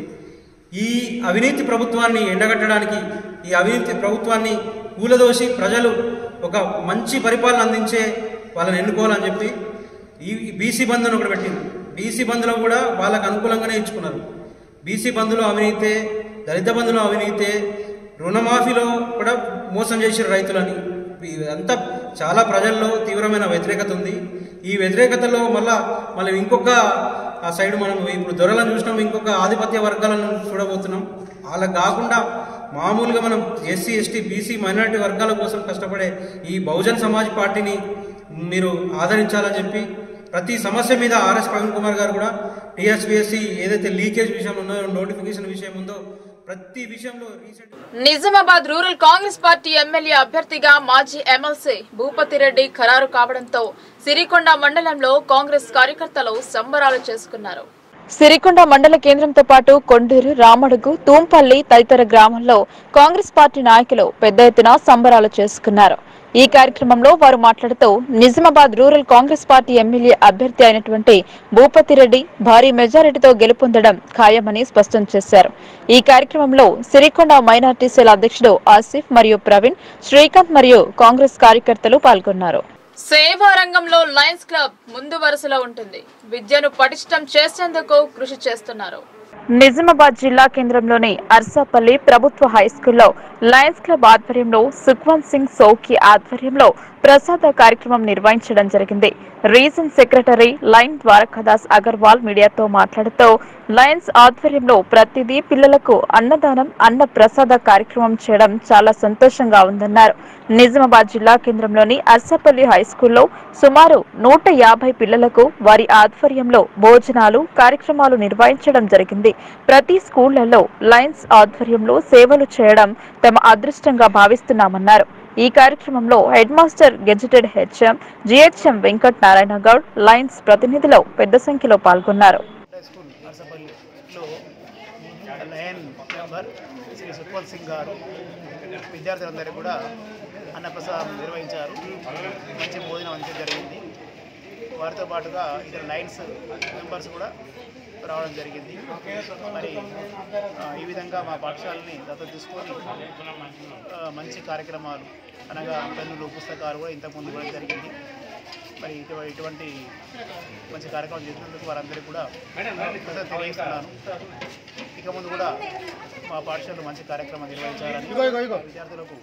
ఈ అవినీతి ప్రభుత్వాన్ని ఎండగట్టడానికి ఈ అవినీతి ప్రభుత్వాన్ని కూలదోసి ప్రజలు ఒక మంచి పరిపాలన అందించే వాళ్ళని ఎన్నుకోవాలని చెప్పి ఈ బీసీ బంధుని ఒకటి పెట్టింది బీసీ బంధులో కూడా వాళ్ళకు అనుకూలంగానే ఇచ్చుకున్నారు బీసీ బంధులో అవినీతే దళిత బంధులో అవినీతే రుణమాఫీలో కూడా మోసం చేసిన రైతులని అంతా చాలా ప్రజల్లో తీవ్రమైన వ్యతిరేకత ఉంది ఈ వ్యతిరేకతలో మళ్ళా మళ్ళీ ఇంకొక ఆ సైడ్ మనం ఇప్పుడు దొరలను చూసినాం ఇంకొక ఆధిపత్య వర్గాలను చూడబోతున్నాం వాళ్ళకి కాకుండా మామూలుగా మనం ఎస్సీ ఎస్టీ బీసీ మైనారిటీ వర్గాల కోసం కష్టపడే ఈ బహుజన్ సమాజ్ పార్టీని మీరు ఆదరించాలని చెప్పి ప్రతి సమస్య మీద ఆర్ఎస్ ప్రవీణ్ కుమార్ గారు కూడా టీఎస్బీఎస్సీ ఏదైతే లీకేజ్ విషయం ఉందో నోటిఫికేషన్ విషయం ఉందో ప్రతి విషయంలో recent Nizamabad rural Congress party MLA అభ్యర్థిగా మాజీ ఎమ్మెల్సీ భూపతి రెడ్డి ఖరారు కావడంతో సిరికొండ మండలంలో కాంగ్రెస్ కార్యకర్తలు సంబరాలు చేసుకున్నారు సిరికొండ మండల కేంద్రంతో పాటు కొండూరు రామడుగు తూంపల్లి తదితర గ్రామాల్లో కాంగ్రెస్ పార్టీ నాయకులు పెద్ద ఎత్తున సంబరాలు చేసుకున్నారు ఈ కార్యక్రమంలో వారు మాట్లాడుతూ Nizamabad rural Congress party MLA అభ్యర్థి అయినటువంటి భూపతిరెడ్డి భారీ మెజారిటీతో గెలుపొందడం ఖాయమని స్పష్టం చేశారు ఈ కార్యక్రమంలో సిరికొండ మైనార్టీ సెల్ అధ్యక్షుడు ఆసిఫ్ మరియు ప్రవీణ్ శ్రీకాంత్ మరియు కాంగ్రెస్ కార్యకర్తలు పాల్గొన్నారు సేవా రంగంలో లయన్స్ క్లబ్ ముందు వరుసలో ఉంటుంది విద్యను పటిష్టం చేసేందుకు కృషి చేస్తున్నారు నిజామాబాద్ జిల్లా కేంద్రంలోని అర్సాపల్లి ప్రభుత్వ హై స్కూల్లో లయన్స్ క్లబ్ ఆధ్వర్యంలో సుఖ్వంత్ సింగ్ సౌకి ఆధ్వర్యంలో ప్రసాద కార్యక్రమం నిర్వహించడం జరిగింది region secretary lion Dwarakadas Agarwal మీడియాతో మాట్లాడుతూ లయన్స్ ఆధ్వర్యంలో ప్రతిదీ పిల్లలకు అన్నదానం అన్న ప్రసాద కార్యక్రమం చేయడం చాలా సంతోషంగా ఉందన్నారు నిజామాబాద్ జిల్లా కేంద్రంలోని అర్సపల్లి హై స్కూల్లో సుమారు నూట యాభై పిల్లలకు వారి ఆధ్వర్యంలో భోజనాలు కార్యక్రమాలు నిర్వహించడం జరిగింది ప్రతి స్కూళ్లలో లయన్స్ ఆధ్వర్యంలో సేవలు చేయడం తమ అదృష్టంగా భావిస్తున్నామన్నారు ఈ కార్యక్రమంలో head master gazetted HM GHM Venkat Narayana Goud Lions ప్రతినిధులు పెద్ద సంఖ్యలో పాల్గొన్నారు హై స్కూల్ నర్సపల్లిలో లయన్ మెంబర్ శ్రీ సుఖ్వల్ సింగ్ గారు విద్యార్థులందరూ కూడా అన్నప్రసాదం నిర్వహించారు మంచి భోజనం అంతే జరిగింది వారితో పాటుగా ఇతర లైన్స్ మెంబర్స్ కూడా రావడం జరిగింది మరి ఆ, ఈ విధంగా మా పాఠశాలని దత్తత తీసుకొని ఆ, మంచి కార్యక్రమాలు అనగా పెన్నులు పుస్తకాలు కూడా ఇంతకుముందు కూడా జరిగింది మరి ఇటు ఇటువంటి మంచి కార్యక్రమం చేసినందుకు వారందరికీ కూడా కృతజ్ఞతలు తెలియజేస్తున్నాను ఇక ముందు కూడా మా పాఠశాలలో మంచి కార్యక్రమం నిర్వహించాలని విద్యార్థులకు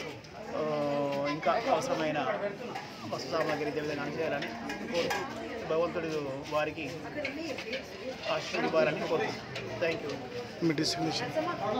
ఆ, ఇంకా అవసరమైన వస్తు సామాగ్రి ఇదే విధంగా అందజేయాలని కోరుతూ భగవంతుడు వారికి ఆశీర్వాదాలు ఇవ్వాలని కోరుతున్నాను థ్యాంక్ యూ మీ distribution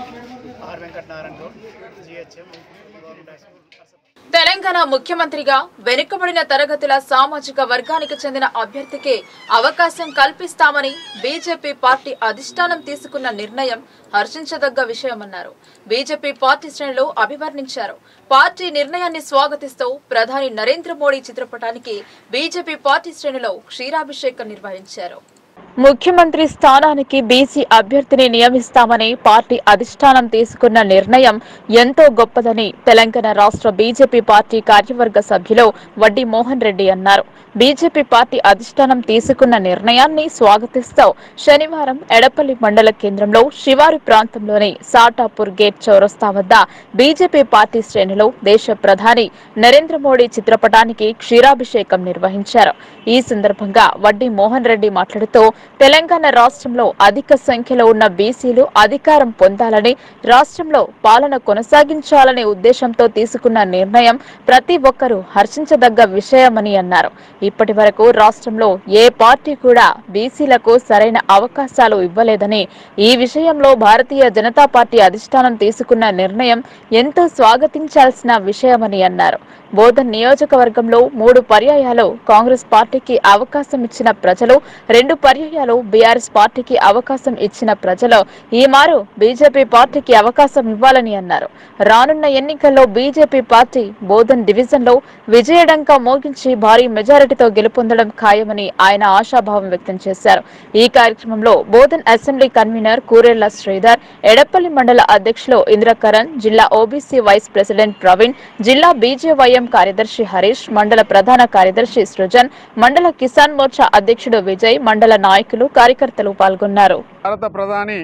R Venkatanarayana Goud GHM government high school Arsapalli. Telangana ముఖ్యమంత్రిగా వెనుకబడిన తరగతుల సామాజిక వర్గానికి చెందిన అభ్యర్థికి అవకాశం కల్పిస్తామని బీజేపీ పార్టీ అధిష్టానం తీసుకున్న నిర్ణయం హర్షించదగ్గ విషయమన్నారు బీజేపీ పార్టీ శ్రేణులు అభివర్ణించారు పార్టీ నిర్ణయాన్ని స్వాగతిస్తూ ప్రధాని నరేంద్ర మోడీ చిత్రపటానికి బీజేపీ పార్టీ శ్రేణులు క్షీరాభిషేకం నిర్వహించారు ముఖ్యమంత్రి స్థానానికి బీసీ అభ్యర్థిని నియమిస్తామని పార్టీ అధిష్టానం తీసుకున్న నిర్ణయం ఎంతో గొప్పదని తెలంగాణ రాష్ట్ర బీజేపీ పార్టీ కార్యవర్గ సభ్యులు వడ్డీ మోహన్ రెడ్డి అన్నారు బీజేపీ పార్టీ అధిష్టానం తీసుకున్న నిర్ణయాన్ని స్వాగతిస్తూ శనివారం ఎడపల్లి మండల కేంద్రంలో శివారు ప్రాంతంలోని సాటాపూర్ గేట్ చౌరస్తా వద్ద బీజేపీ పార్టీ శ్రేణులు దేశ ప్రధాని నరేంద్ర మోడీ చిత్రపటానికి క్షీరాభిషేకం నిర్వహించారు ఈ సందర్భంగా వడ్డీ మోహన్ రెడ్డి మాట్లాడుతూ తెలంగాణ రాష్ట్రంలో అధిక సంఖ్యలో ఉన్న బీసీలు అధికారం పొందాలని రాష్ట్రంలో పాలన కొనసాగించాలనే ఉద్దేశంతో తీసుకున్న నిర్ణయం ప్రతి ఒక్కరూ హర్షించదగ్గ విషయమని అన్నారు ఇప్పటి వరకు రాష్ట్రంలో ఏ పార్టీ కూడా బీసీలకు సరైన అవకాశాలు ఇవ్వలేదని ఈ విషయంలో భారతీయ జనతా పార్టీ అధిష్టానం తీసుకున్న నిర్ణయం ఎంతో స్వాగతించాల్సిన విషయమని అన్నారు బోధన్ నియోజకవర్గంలో మూడు పర్యాయాలు కాంగ్రెస్ పార్టీకి అవకాశం ఇచ్చిన ప్రజలు రెండు పర్యాయాలు బీఆర్ఎస్ పార్టీకి అవకాశం ఇచ్చిన ప్రజలు ఈ మారు బీజేపీ పార్టీకి అవకాశం ఇవ్వాలని అన్నారు రానున్న ఎన్నికల్లో బీజేపీ పార్టీ బోధన్ డివిజన్ లో విజయడంకా మోగించి భారీ మెజారిటీతో గెలుపొందడం ఖాయమని ఆయన ఆశాభావం వ్యక్తం చేశారు ఈ కార్యక్రమంలో బోధన్ అసెంబ్లీ కన్వీనర్ కూరెళ్ల శ్రీధర్ ఎడపల్లి మండల అధ్యక్షులు ఇంద్రకరణ్ జిల్లా ఓబీసీ వైస్ ప్రెసిడెంట్ ప్రవీణ్ జిల్లా బీజేవైఎం కార్యదర్శి హరీష్ మండల ప్రధాన కార్యదర్శి సృజన్ మండల కిసాన్ మోర్చా అధ్యక్షుడు విజయ్ మండల నాయకులు కార్యకర్తలు పాల్గొన్నారు భారత ప్రధాని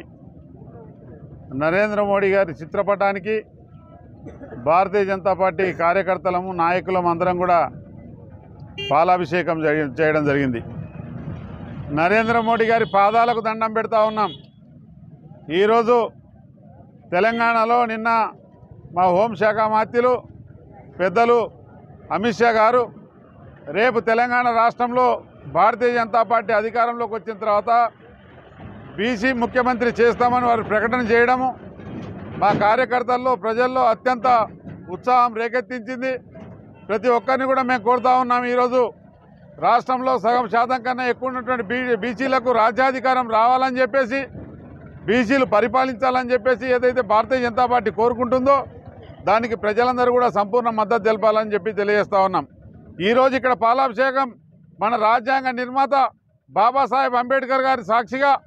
నరేంద్ర మోడీ గారి చిత్రపటానికి భారతీయ జనతా పార్టీ కార్యకర్తలము నాయకులం అందరం కూడా పాలాభిషేకం జరి- చేయడం జరిగింది నరేంద్ర మోడీ గారి పాదాలకు దండం పెడతా ఉన్నాం ఈరోజు తెలంగాణలో నిన్న మా హోంశాఖ మాత్యులు పెద్దలు అమిత్ షా గారు రేపు తెలంగాణ రాష్ట్రంలో భారతీయ జనతా పార్టీ అధికారంలోకి వచ్చిన తర్వాత బీసీ ముఖ్యమంత్రి చేస్తామని వారు ప్రకటన చేయడము మా కార్యకర్తల్లో ప్రజల్లో అత్యంత ఉత్సాహం రేకెత్తించింది ప్రతి ఒక్కరిని కూడా మేము కోరుతా ఉన్నాం ఈరోజు రాష్ట్రంలో సగం శాతం కన్నా ఎక్కువ ఉన్నటువంటి బీ బీసీలకు రాజ్యాధికారం రావాలని చెప్పేసి బీసీలు పరిపాలించాలని చెప్పేసి ఏదైతే భారతీయ జనతా పార్టీ కోరుకుంటుందో దానికి ప్రజలందరూ కూడా సంపూర్ణ మద్దతు తెలపాలని చెప్పి తెలియజేస్తా ఉన్నాం ఈరోజు ఇక్కడ పాలాభిషేకం మన రాజ్యాంగ నిర్మాత బాబాసాహెబ్ అంబేద్కర్ గారి సాక్షిగా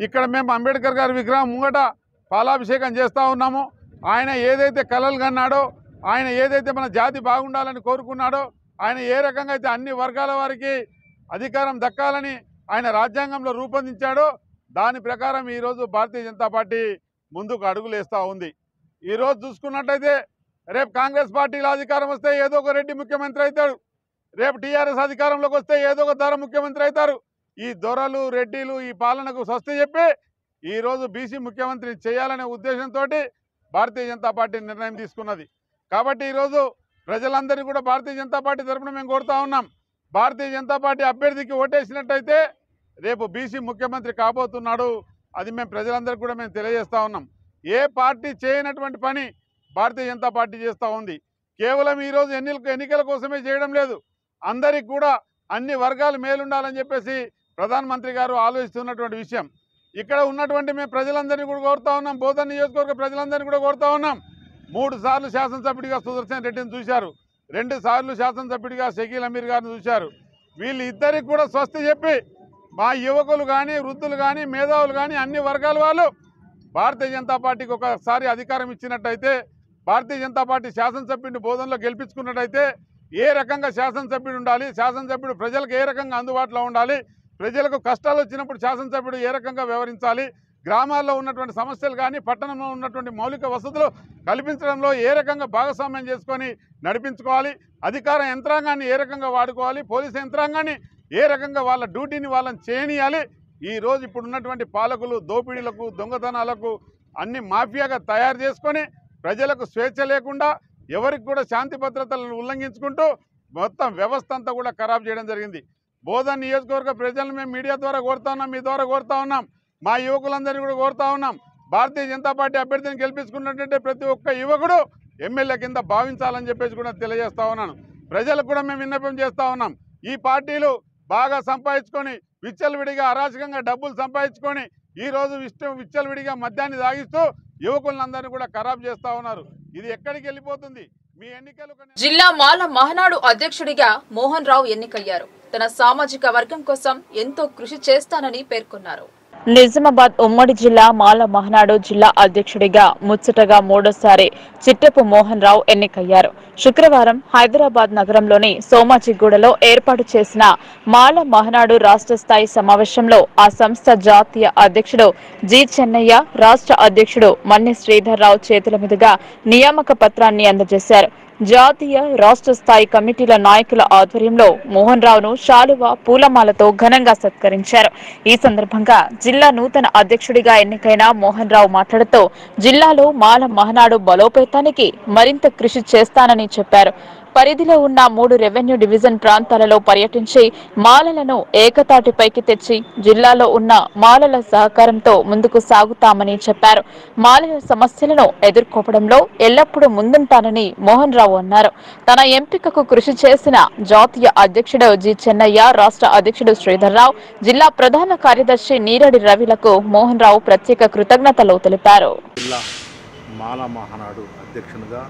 ఇక్కడ మేము అంబేద్కర్ గారి విగ్రహం ముంగట పాలాభిషేకం చేస్తూ ఉన్నాము ఆయన ఏదైతే కలలు కన్నాడో ఆయన ఏదైతే మన జాతి బాగుండాలని కోరుకున్నాడో ఆయన ఏ రకంగా అయితే అన్ని వర్గాల వారికి అధికారం దక్కాలని ఆయన రాజ్యాంగంలో రూపొందించాడో దాని ప్రకారం ఈరోజు భారతీయ జనతా పార్టీ ముందుకు అడుగులేస్తూ ఉంది ఈరోజు చూసుకున్నట్టయితే రేపు కాంగ్రెస్ పార్టీలో అధికారం వస్తే ఏదో ఒక రెడ్డి ముఖ్యమంత్రి అవుతాడు రేపు టీఆర్ఎస్ అధికారంలోకి వస్తే ఏదో ఒక ధర ముఖ్యమంత్రి అవుతారు ఈ దొరలు రెడ్డిలు ఈ పాలనకు స్వస్తి చెప్పి ఈరోజు బీసీ ముఖ్యమంత్రిని చేయాలనే ఉద్దేశంతో భారతీయ జనతా పార్టీ నిర్ణయం తీసుకున్నది కాబట్టి ఈరోజు ప్రజలందరినీ కూడా భారతీయ జనతా పార్టీ తరఫున మేము కోరుతా ఉన్నాం భారతీయ జనతా పార్టీ అభ్యర్థికి ఓటేసినట్టయితే రేపు బీసీ ముఖ్యమంత్రి కాబోతున్నాడు అది మేము ప్రజలందరికీ కూడా మేము తెలియజేస్తా ఉన్నాం ఏ పార్టీ చేయనటువంటి పని భారతీయ జనతా పార్టీ చేస్తూ ఉంది కేవలం ఈరోజు ఎన్నికల ఎన్నికల కోసమే చేయడం లేదు అందరికి కూడా అన్ని వర్గాలు మేలుండాలని చెప్పేసి ప్రధానమంత్రి గారు ఆలోచిస్తున్నటువంటి విషయం ఇక్కడ ఉన్నటువంటి మేము ప్రజలందరినీ కూడా కోరుతా ఉన్నాం బోధన నియోజకవర్గ ప్రజలందరినీ కూడా కోరుతా ఉన్నాం మూడు సార్లు శాసనసభ్యుడిగా సుదర్శన్ రెడ్డిని చూశారు రెండు సార్లు శాసనసభ్యుడిగా షకీల్ అమీర్ గారిని చూశారు వీళ్ళు ఇద్దరికి కూడా స్వస్తి చెప్పి మా యువకులు కానీ వృద్ధులు కానీ మేధావులు కానీ అన్ని వర్గాల వాళ్ళు భారతీయ జనతా పార్టీకి ఒకసారి అధికారం ఇచ్చినట్టయితే భారతీయ జనతా పార్టీ శాసనసభ్యుడిని బోధనలో గెలిపించుకున్నట్టయితే ఏ రకంగా శాసనసభ్యుడు ఉండాలి శాసనసభ్యుడు ప్రజలకు ఏ రకంగా అందుబాటులో ఉండాలి ప్రజలకు కష్టాలు వచ్చినప్పుడు శాసనసభ్యుడు ఏ రకంగా వ్యవహరించాలి గ్రామాల్లో ఉన్నటువంటి సమస్యలు కానీ పట్టణంలో ఉన్నటువంటి మౌలిక వసతులు కల్పించడంలో ఏ రకంగా భాగస్వామ్యం చేసుకొని నడిపించుకోవాలి అధికార యంత్రాంగాన్ని ఏ రకంగా వాడుకోవాలి పోలీసు యంత్రాంగాన్ని ఏ రకంగా వాళ్ళ డ్యూటీని వాళ్ళని చేయనీయాలి ఈ రోజు ఇప్పుడు ఉన్నటువంటి పాలకులు దోపిడీలకు దొంగతనాలకు అన్ని మాఫియాగా తయారు చేసుకొని ప్రజలకు స్వేచ్ఛ లేకుండా ఎవరికి కూడా శాంతి భద్రతలను ఉల్లంఘించుకుంటూ మొత్తం వ్యవస్థ అంతా కూడా ఖరాబ్ చేయడం జరిగింది బోధన్ నియోజకవర్గ ప్రజలను మేము మీడియా ద్వారా కోరుతా ఉన్నాం మీ ద్వారా కోరుతా ఉన్నాం మా యువకులందరినీ కూడా కోరుతా ఉన్నాం భారతీయ జనతా పార్టీ అభ్యర్థిని గెలిపించుకున్నట్టే ప్రతి ఒక్క యువకుడు ఎమ్మెల్యే కింద భావించాలని చెప్పేసి కూడా తెలియజేస్తా ఉన్నాను ప్రజలకు కూడా మేము విన్నపం చేస్తా ఉన్నాం ఈ పార్టీలు బాగా సంపాదించుకొని విచ్చలవిడిగా అరాచకంగా డబ్బులు సంపాదించుకొని ఈ రోజు ఇష్టం విచ్చలవిడిగా మద్యాన్ని తాగిస్తూ యువకులందరినీ కూడా ఖరాబ్ చేస్తా ఉన్నారు ఇది ఎక్కడికి వెళ్ళిపోతుంది మీ ఎన్నికలు కొన్ని- జిల్లా మాల మహనాడు అధ్యక్షుడిగా మోహన్ రావు ఎన్నికయ్యారు తన సామాజిక వర్గం కోసం ఎంతో కృషి చేస్తానని పేర్కొన్నారు నిజామాబాద్ ఉమ్మడి జిల్లా మాల మహనాడు జిల్లా అధ్యక్షుడిగా ముచ్చటగా మూడోసారి చిట్టెపు మోహన్ రావు ఎన్నికయ్యారు శుక్రవారం హైదరాబాద్ నగరంలోని సోమాజిగూడలో ఏర్పాటు చేసిన మాల మహనాడు రాష్ట్ర స్థాయి సమావేశంలో ఆ సంస్థ జాతీయ అధ్యక్షుడు జి చెన్నయ్య రాష్ట్ర అధ్యక్షుడు మన్నె శ్రీధర్ రావు చేతుల మీదుగా నియామక పత్రాన్ని అందజేశారు జాతీయ రాష్ట్ర స్థాయి కమిటీల నాయకుల ఆధ్వర్యంలో మోహన్ రావును శాలువ పూలమాలతో ఘనంగా సత్కరించారు ఈ సందర్భంగా జిల్లా నూతన అధ్యక్షుడిగా ఎన్నికైన మోహన్ రావు మాట్లాడుతూ జిల్లాలో మాల మహనాడు బలోపేతానికి మరింత కృషి చేస్తానని చెప్పారు పరిధిలో ఉన్న మూడు రెవెన్యూ డివిజన్ ప్రాంతాలలో పర్యటించి మాలలను ఏకతాటిపైకి తెచ్చి జిల్లాలో ఉన్న మాలల సహకారంతో ముందుకు సాగుతామని చెప్పారు మాలల సమస్యలను ఎదుర్కోవడంలో ఎల్లప్పుడూ ముందుంటానని మోహన్ రావు అన్నారు తన ఎంపికకు కృషి చేసిన జాతీయ అధ్యక్షుడు జి చెన్నయ్య రాష్ట్ర అధ్యక్షుడు శ్రీధర్ రావు జిల్లా ప్రధాన కార్యదర్శి నీరడి రవిలకు మోహన్ రావు ప్రత్యేక కృతజ్ఞతలు తెలిపారు జిల్లా మాల మహానాడు అధ్యక్షునిగా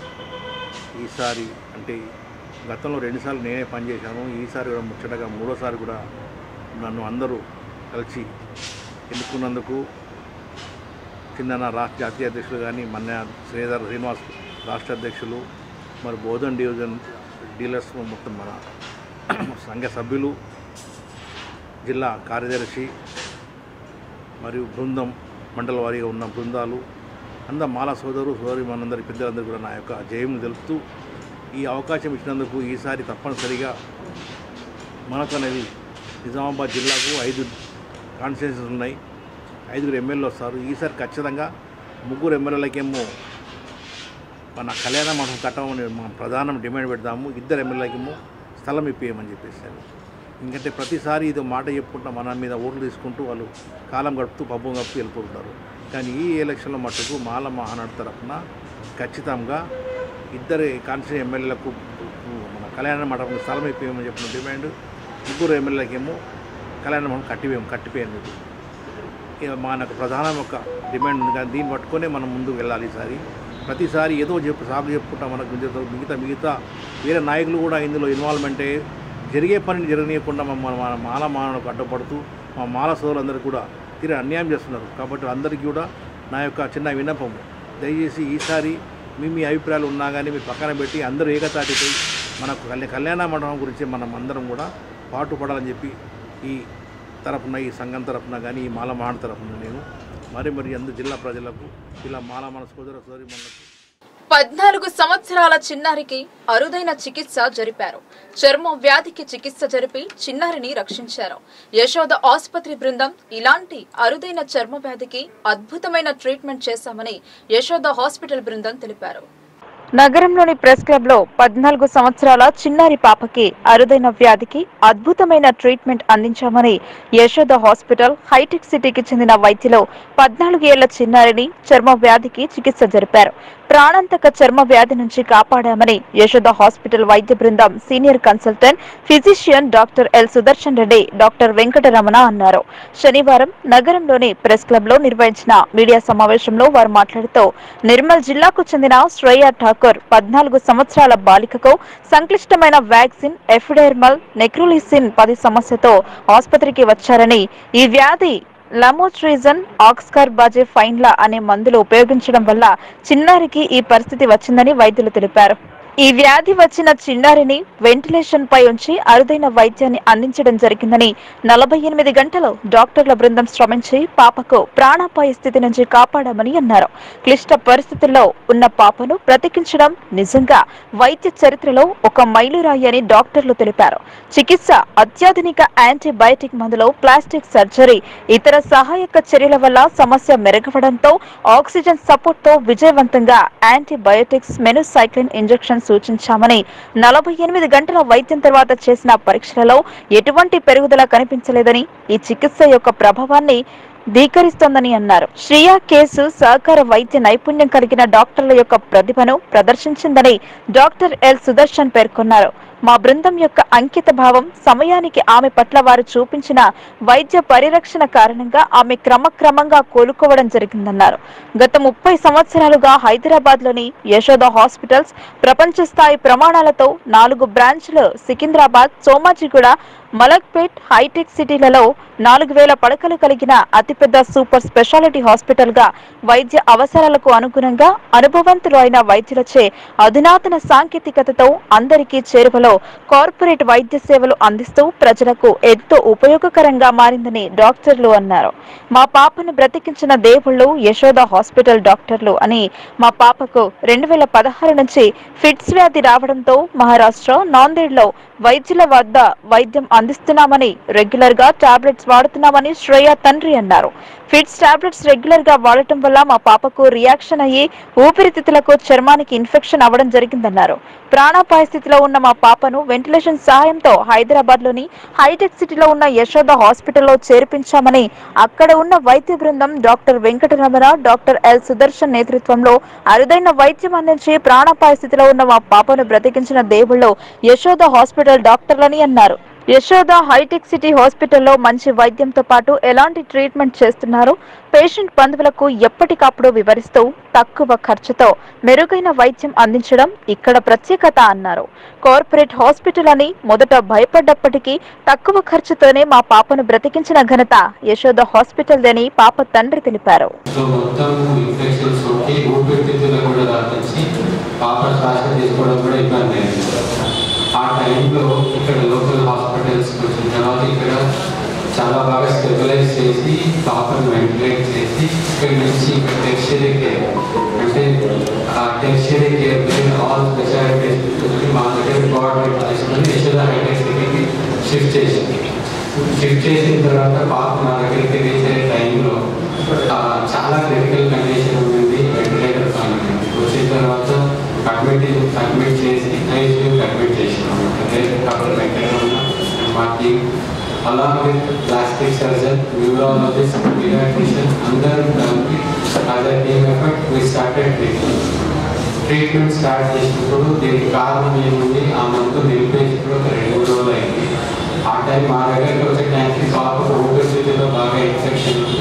ఈసారి అంటే గతంలో రెండుసార్లు నేనే పనిచేశాను ఈసారి కూడా ముచ్చటగా మూడోసారి కూడా నన్ను అందరూ కలిసి ఎన్నుకున్నందుకు చిన్న రాష్ట్ర జాతీయ అధ్యక్షులు కానీ మన్న శ్రీధర్ శ్రీనివాస్ రాష్ట్ర అధ్యక్షులు మరి బోధన్ డివిజన్ డీలర్స్ మొత్తం మన సంఘ సభ్యులు జిల్లా కార్యదర్శి మరియు బృందం మండల వారీగా ఉన్న బృందాలు అందరు మాల సోదరు సోదరి మనందరి పెద్దలందరూ కూడా నా యొక్క జయము తెలుపుతూ ఈ అవకాశం ఇచ్చినందుకు ఈసారి తప్పనిసరిగా మనకు అనేది నిజామాబాద్ జిల్లాకు ఐదు కాన్స్టిట్యూన్సీస్ ఉన్నాయి ఐదుగురు ఎమ్మెల్యేలు వస్తారు ఈసారి ఖచ్చితంగా ముగ్గురు ఎమ్మెల్యేలకేమో మన కళ్యాణ మండపం కట్టమని మా ప్రధానం డిమాండ్ పెడదాము ఇద్దరు ఎమ్మెల్యేకేమో స్థలం ఇప్పేయమని చెప్పేసారు ఎందుకంటే ప్రతిసారి ఇది మాట చెప్పుకుంటా మన మీద ఓట్లు తీసుకుంటూ వాళ్ళు కాలం గడుపుతూ పబ్బం గడుపుతూ వెళ్ళిపోతుంటారు కానీ ఈ ఎలక్షన్లో మటుకు మాల మహానాడు తరఫున ఖచ్చితంగా ఇద్దరు కాన్స్టిట్యూన్ ఎమ్మెల్యేలకు మన కళ్యాణ మండపం స్థలం ఇప్పేయమని చెప్పిన డిమాండ్ ముగ్గురు ఎమ్మెల్యేలకేమో కళ్యాణ మండపం కట్టివేయం కట్టిపోయింది ఇక మనకు ప్రధానం ఒక డిమాండ్ ఉంది కానీ దీన్ని పట్టుకొనే మనం ముందుకు వెళ్ళాలి ఈసారి ప్రతిసారి ఏదో చెప్పు సాగు చెప్పుకుంటాం మనకు మిగతా మిగతా మిగతా వేరే నాయకులు కూడా ఇందులో ఇన్వాల్వ్మెంట్ అయ్యి జరిగే పనిని జరగనీయకుండా మన మన మాల మానవులకు అడ్డపడుతూ మా మాల సోదరులందరూ కూడా తీరా అన్యాయం చేస్తున్నారు కాబట్టి అందరికీ కూడా నా యొక్క చిన్న విన్నపం దయచేసి ఈసారి మీ మీ అభిప్రాయాలు ఉన్నా కానీ మీరు పక్కన పెట్టి అందరూ ఏకతాటిపై మనకు కళ్యాణ కళ్యాణ మండపం గురించి మనం అందరం కూడా పాటుపడాలని చెప్పి ఈ తరపున ఈ సంఘం తరపున కానీ ఈ మాల మహాన్ తరపున నేను మరి మరి అందరు జిల్లా ప్రజలకు జిల్లా మాల మన సోదర సోదరి పద్నాలుగు సంవత్సరాల చిన్నారికి అరుదైన చికిత్స జరిపారు చర్మ వ్యాధికి చికిత్స జరిపి చిన్నారిని రక్షించారు యశోద ఆసుపత్రి బృందం ఇలాంటి అరుదైన చర్మ వ్యాధికి అద్భుతమైన ట్రీట్మెంట్ చేశామని యశోద హాస్పిటల్ బృందం తెలిపారు నగరంలోని ప్రెస్ క్లబ్ లో పద్నాలుగు సంవత్సరాల చిన్నారి పాపకి అరుదైన వ్యాధికి అద్భుతమైన ట్రీట్మెంట్ అందించామని యశోద హాస్పిటల్ హైటెక్ సిటీకి చెందిన వైద్యులు పద్నాలుగు ఏళ్ల చిన్నారిని చర్మ వ్యాధికి చికిత్స జరిపారు ప్రాణాంతక చర్మ వ్యాధి నుంచి కాపాడామని యశోద హాస్పిటల్ వైద్య బృందం senior consultant physician doctor L Sudarshan Reddy doctor Venkataramana అన్నారు శనివారం నగరంలోని ప్రెస్ క్లబ్ లో నిర్వహించిన మీడియా సమావేశంలో వారు మాట్లాడుతూ నిర్మల్ జిల్లాకు చెందిన శ్రేయ ఠాకూర్ పద్నాలుగు సంవత్సరాల బాలికకు సంక్లిష్టమైన వ్యాక్సిన్ ఎఫిడెర్మల్ నెక్రోలిసిన్ పది సమస్యతో ఆసుపత్రికి వచ్చారని ఈ వ్యాధి లమోట్రిజన్ ఆక్స్కార్ బాజే ఫైన్లా అనే మందులు ఉపయోగించడం వల్ల చిన్నారికి ఈ పరిస్థితి వచ్చిందని వైద్యులు తెలిపారు ఈ వ్యాధి వచ్చిన చిన్నారిని వెంటిలేషన్ పై ఉంచి అరుదైన వైద్యాన్ని అందించడం జరిగిందని నలభై ఎనిమిది గంటలు డాక్టర్ల బృందం శ్రమించి పాపకు ప్రాణాపాయ స్థితి నుంచి కాపాడామని అన్నారు క్లిష్ట పరిస్థితుల్లో ఉన్న పాపను బ్రతికించడం నిజంగా వైద్య చరిత్రలో ఒక మైలురాయి అని డాక్టర్లు తెలిపారు చికిత్స అత్యాధునిక యాంటీబయాటిక్ మందులో ప్లాస్టిక్ సర్జరీ ఇతర సహాయక చర్యల వల్ల సమస్య మెరుగవడంతో ఆక్సిజన్ సపోర్ట్ తో విజయవంతంగా యాంటీబయోటిక్స్ మెనుసైక్లిన్ ఇంజెక్షన్ సూచించామని నలభై ఎనిమిది గంటల వైద్యం తర్వాత చేసిన పరీక్షలలో ఎటువంటి పెరుగుదల కనిపించలేదని ఈ చికిత్స యొక్క ప్రభావాన్ని ధీకరిస్తోందని అన్నారు శ్రియా కేసు సహకార వైద్య నైపుణ్యం కలిగిన డాక్టర్ల యొక్క ప్రతిభను ప్రదర్శించిందని డాక్టర్ ఎల్ సుదర్శన్ పేర్కొన్నారు మా బృందం యొక్క అంకిత భావం సమయానికి ఆమె పట్ల వారు చూపించిన వైద్య పరిరక్షణ కారణంగా ఆమె క్రమక్రమంగా కోలుకోవడం జరిగిందన్నారు గత ముప్పై సంవత్సరాలుగా హైదరాబాద్ లోని యశోద హాస్పిటల్స్ ప్రపంచ స్థాయి ప్రమాణాలతో నాలుగు బ్రాంచ్లు సికింద్రాబాద్ సోమాజిగూడ మలక్పేట్ హైటెక్ సిటీలలో నాలుగు వేల పడకలు కలిగిన అతిపెద్ద సూపర్ స్పెషాలిటీ హాస్పిటల్ గా వైద్య అవసరాలకు అనుగుణంగా అనుభవంతులు అయిన వైద్యులచే అధునాతన సాంకేతికతతో అందరికీ చేరువలో కార్పొరేట్ వైద్య సేవలు అందిస్తూ ప్రజలకు ఎంతో ఉపయోగకరంగా మారిందని డాక్టర్లు అన్నారు మా పాపను బ్రతికించిన దేవుళ్ళు యశోద హాస్పిటల్ డాక్టర్లు అని మా పాపకు రెండు వేల పదహారు నుంచి ఫిట్స్ వ్యాధి రావడంతో మహారాష్ట్ర నాందేడ్లో వైద్యుల వద్ద వైద్యం అందిస్తున్నామని రెగ్యులర్ గా టాబ్లెట్స్ వాడుతున్నామని శ్రేయ తండ్రి అన్నారు ఫిట్స్ టాబ్లెట్స్ రెగ్యులర్ గా వాడటం వల్ల మా పాపకు రియాక్షన్ అయ్యి ఊపిరితిత్తులకు చర్మానికి ఇన్ఫెక్షన్ అవ్వడం జరిగిందన్నారు ప్రాణాపాయ స్థితిలో ఉన్న మా పాపను వెంటిలేషన్ సహాయంతో హైదరాబాద్ లోని హైటెక్ సిటీలో ఉన్న యశోద హాస్పిటల్లో చేర్పించామని అక్కడ ఉన్న వైద్య బృందం doctor Venkataramana doctor L Sudarshan నేతృత్వంలో అరుదైన వైద్యం అందించి ప్రాణాపాయ స్థితిలో ఉన్న మా పాపను బ్రతికించిన దేవుళ్ళు యశోద హాస్పిటల్ డాక్టర్లని అన్నారు యశోద హైటెక్ సిటీ హాస్పిటల్లో మంచి వైద్యంతో పాటు ఎలాంటి ట్రీట్మెంట్ చేస్తున్నారు పేషెంట్ బంధువులకు ఎప్పటికప్పుడు వివరిస్తూ తక్కువ ఖర్చుతో మెరుగైన వైద్యం అందించడం ఇక్కడ ప్రత్యేకత అన్నారు కార్పొరేట్ హాస్పిటల్ అని మొదట భయపడ్డప్పటికీ తక్కువ ఖర్చుతోనే మా పాపను బ్రతికించిన ఘనత యశోద హాస్పిటల్దని పాప తండ్రి తెలిపారు సో మొత్తం ఇన్ఫెక్షన్స్ సోకి ఊపిరితిత్తులు కూడా దాటించి పాప శ్వాస తీసుకోవడం కూడా ఇబ్బంది అయింది ఆ టైంలో ఇక్కడ లోకల్ హాస్పిటల్స్ వచ్చిన తర్వాత ఇక్కడ చాలా బాగా స్టెబిలైజ్ చేసి పాపను వెంటిలేట్ చేసి ఇక్కడ నుంచి ఇక్కడ టెక్స్చరీ కేర్ అంటే ఆ టెక్స్చరీ కేర్ ఆల్ స్పెషాలిటీస్ మా దగ్గర గవర్నమెంట్ తీసుకొని యశోద హైటెక్ సిటీకి షిఫ్ట్ చేసింది షిఫ్ట్ చేసిన తర్వాత పాప నా దగ్గరికి రీచ్ అయ్యే టైంలో ఆ, చాలా క్రిటికల్ కండిషన్ ఉంది వెంటిలేటర్ ఉంది వచ్చిన తర్వాత అడ్మిట్ అడ్మిట్ చేసి ఐసీయూకి అడ్మిట్ చేసినాం డాక్టర్ వెంకటరమణ మా team along with plastic surgeon neurologist paediatrician అందరూ కలిపి అదే team effect we started treatment treatment start చేసినప్పుడు దీనికి కారణం ఏముంది ఆ మందు నిలిపేసినప్పుడు ఒక రెండు మూడు రోజులు అయింది ఆ టైం మా దగ్గరికి వచ్చే టైంకి పాప ఊపిరితిత్తులో బాగా ఇన్ఫెక్షన్ ఉంది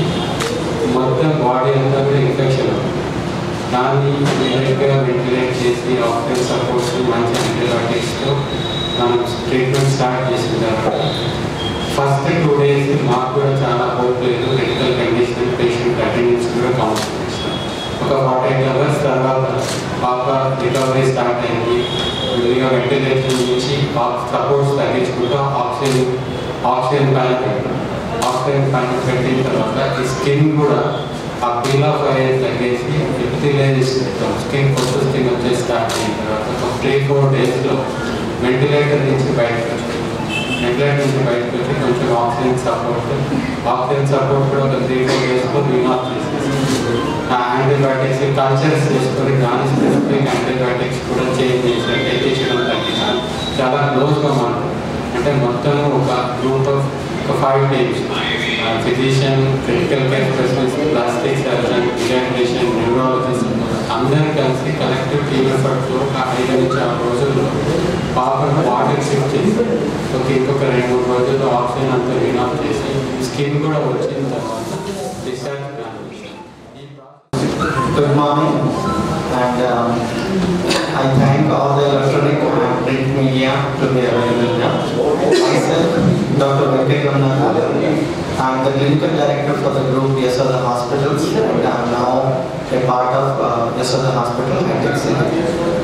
మొత్తం బాడీ అంతా కూడా ఇన్ఫెక్షన్ ఉంది దాన్ని డైరెక్ట్గా వెంటిలేట్ చేసి ఆక్సిజన్ సపోర్ట్స్ మంచి యాంటీబయాటిక్స్తో మనం ట్రీట్మెంట్ స్టార్ట్ చేసిన తర్వాత ఫస్ట్ టూ డేస్ మాకు కూడా చాలా హోప్ లేదు మెడికల్ కండిషన్ పేషెంట్ అటెండెన్స్ కూడా కౌన్సిల్ చేసినాం ఒక ఫార్టీ ఎయిట్ అవర్స్ తర్వాత పాప రికవరీ స్టార్ట్ అయింది మెల్లిగా వెంటిలేషన్ నుంచి సపోర్ట్స్ తగ్గించుకుంటూ ఆక్సిజన్ ఆక్సిజన్ ప్యాన్ పెట్టాం ఆక్సిజన్ ప్యాన్ పెట్టిన తర్వాత ఈ స్కిన్ కూడా ఆ పీల్ ఆఫ్ ఐరన్ తగ్గేసి ఎప్తిలైజ్ స్కిన్ కొత్త స్కిన్ వచ్చేసి స్టార్ట్ అయిన తర్వాత ఒక త్రీ ఫోర్ డేస్లో వెంటిలేటర్ నుంచి బయటకు వచ్చింది వెంటిలేటర్ నుంచి బయటకు వచ్చి కొంచెం ఆక్సిజన్ సపోర్ట్ ఆక్సిజన్ సపోర్ట్ కూడా ఒక త్రీ ఫోర్ డేస్లో రీమార్క్ చేసేసి ఆ యాంటీబయాటిక్స్ కల్చర్స్ చేసుకొని దాని స్పెసిఫిక్ యాంటీబయాటిక్స్ కూడా చేంజ్ చేసి ఎక్కించడం తగ్గించాలి చాలా క్లోజ్గా మాట్లాడు అంటే మొత్తం ఒక గ్రూప్ ఆఫ్ ఒక five teams physician critical care specialist plastic surgeon paediatrician neurologist అందరూ కలిసి కలెక్టివ్ టీమ్ ఎఫర్ట్తో ఒక ఐదు నుంచి ఆరు రోజుల్లో పాపను వాటర్ షిఫ్ట్ చేసి ఒక ఇంకొక రెండు మూడు రోజుల్లో ఆక్సిజన్ అంతా రీనాఫ్ చేసి స్కిన్ కూడా వచ్చిన తర్వాత డిశ్చార్జ్ ప్లాన్ చేశాం ఈ process Good morning, and um, I thank all the electronic and print media to be available here. Myself, Dr. Venkat Ramnath, I am the clinical director for the group Yasoda Hospitals, and I am now a part of uh, Yasoda Hospital at Exeter.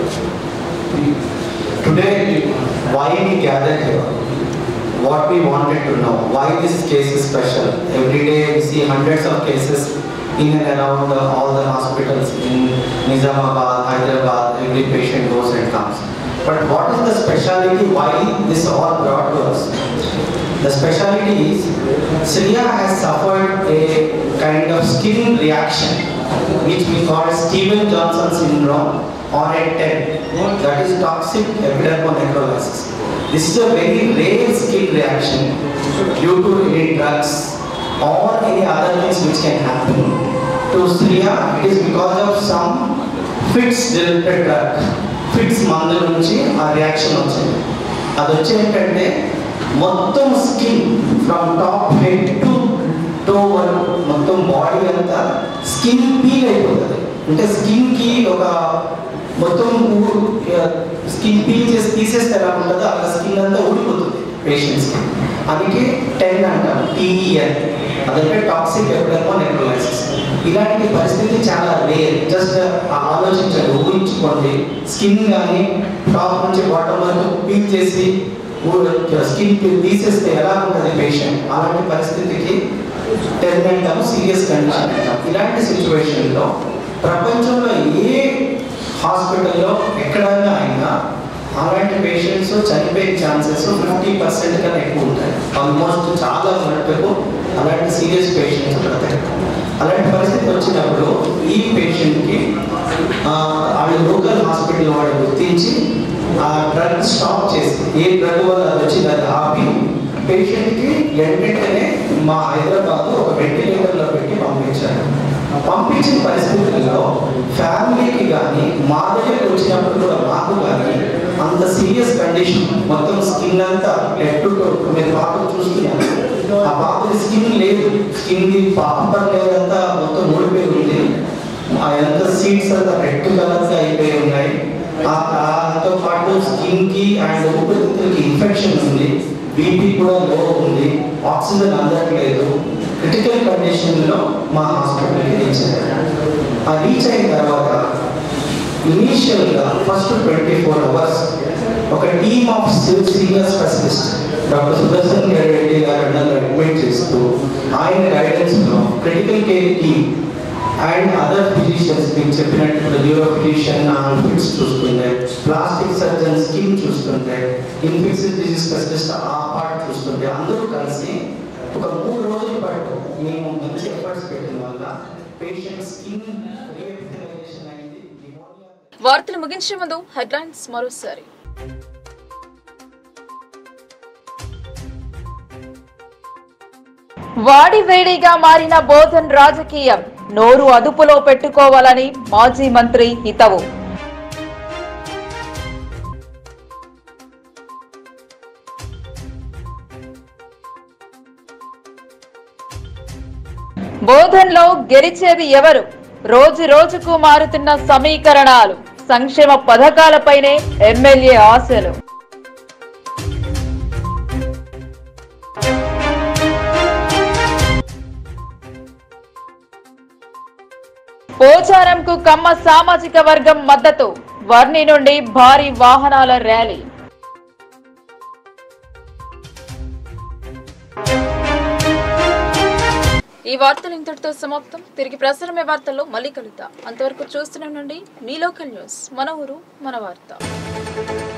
Today, why we gathered here? What we wanted to know, why this case is special. Every day we see hundreds of cases in and around the, all the hospitals in Nizamabad, Hyderabad, every patient goes and comes. But what is the speciality, why this all brought to us? The speciality is, Syria has suffered a kind of skin reaction, which we call Steven Johnson syndrome or a TED, that is toxic epidermonecrolysis. This is a very rare skin reaction due to any drugs or any other things which can happen. To Syria, it is because of some fits related drug. Fits మందు నుంచి ఆ రియాక్షన్ వచ్చింది అది వచ్చి ఏంటంటే మొత్తం skin from top head to toe వరకు మొత్తం బాడీ అంతా స్కిన్ పీల్ అయిపోతుంది అంటే స్కిన్కి ఒక మొత్తం స్కిన్ పీల్ చేసి తీసేస్తే ఎలా ఉంటుందో అలా స్కిన్ అంతా ఊడిపోతుంది పేషెంట్స్కి అందుకే టెన్ అంటాం టీఈఎన్ అదంటే టాక్సిక్ ఎప్పుడేమో నెక్రోలైసిస్ ఇలాంటి పరిస్థితి చాలా రేర్ జస్ట్ ఆలోచించండి ఊహించుకోండి స్కిన్ కానీ టాప్ నుంచి బాటమ్ వరకు పీల్ చేసి స్కిన్ తీసేస్తే ఎలా ఉంటుంది పేషెంట్ అలాంటి పరిస్థితికి టెన్ అంటాము సీరియస్ కండిషన్ అంటాం ఇలాంటి సిచ్యువేషన్లో ప్రపంచంలో ఏ హాస్పిటల్లో ఎక్కడైనా అయినా అలాంటి పేషెంట్స్ చనిపోయే ఛాన్సెస్ ఫిఫ్టీ పర్సెంట్ కన్నా ఎక్కువ ఉంటాయి ఆల్మోస్ట్ చాలా మటుకు అలాంటి సీరియస్ పేషెంట్స్ పడతాయి అలాంటి పరిస్థితి వచ్చినప్పుడు ఈ పేషెంట్కి వాళ్ళు లోకల్ హాస్పిటల్ వాడు గుర్తించి ఆ డ్రగ్ స్టాప్ చేసి ఏ డ్రగ్ వల్ల అది వచ్చింది అది ఆపి పేషెంట్కి వెంటనే మా హైదరాబాద్ ఒక వెంటిలేటర్లో పెట్టి పంపించారు పంపించిన పరిస్థితుల్లో ఫ్యామిలీకి కానీ మా దగ్గరికి వచ్చినప్పుడు కూడా మాకు కానీ అంత సీరియస్ కండిషన్ మొత్తం స్కిన్ అంతా హెడ్ టు మీరు పాప చూస్తున్నారు ఆ పాపకి స్కిన్ లేదు స్కిన్ పాపర్ లేదంతా మొత్తం ఊడిపోయి ఉంది ఆ ఎంత సీట్స్ అంతా రెడ్ కలర్స్ అయిపోయి ఉన్నాయి ఆ- దాంతో పాటు స్కిన్ కి అండ్ ఊపిరితిత్తులకి ఇన్ఫెక్షన్ ఉంది బీపీ కూడా లో ఉంది ఆక్సిజన్ అందట్లేదు క్రిటికల్ కండిషన్ లో మా హాస్పిటల్కి రీచ్ అయ్యారు ఆ రీచ్ అయిన తర్వాత ఇనీషియల్ గా ఫస్ట్ ట్వంటీ ఫోర్ అవర్స్ ఒక team of senior specialist doctor Sudarshan Reddy గారు నన్ను అడ్మిట్ చేస్తూ ఆయన గైడెన్స్ లో critical care team and other physicians మీకు చెప్పినట్టు న్యూరో ఫిజిషియన్ ఫిట్స్ చూస్తుండే ప్లాస్టిక్ సర్జన్ స్కిన్ చూస్తుంటే ఇన్ఫెక్షన్ డిజీజ్ స్పెషలిస్ట్ ఆ పార్ట్ చూస్తుంటే అందరూ కలిసి ఒక మూడు రోజుల పాటు మేము మంచి ఎఫర్ట్స్ పెట్టిన వల్ల పేషెంట్ స్కిన్ రీఎపిటలైజేషన్ అయింది నిమోనియా వార్తలు ముగించే ముందు హెడ్లైన్స్ మరోసారి వాడి వేడిగా మారిన బోధన్ రాజకీయం నోరు అదుపులో పెట్టుకోవాలని మాజీ మంత్రి హితవు బోధన్లో గెలిచేది ఎవరు రోజు రోజుకు మారుతున్న సమీకరణాలు సంక్షేమ పథకాలపైనే ఎమ్మెల్యే ఆశలు పోచారంకు కమ్మ సామాజిక వర్గం మద్దతు వర్ణి నుండి భారీ వాహనాల ర్యాలీ ఈ వార్తలు ఇంతటితో సమాప్తం తిరిగి ప్రసారమే వార్తల్లో మళ్ళీ కలుద్దాం అంతవరకు చూస్తూనే ఉండండి మీ లోకల్ న్యూస్ మన ఊరు మన వార్త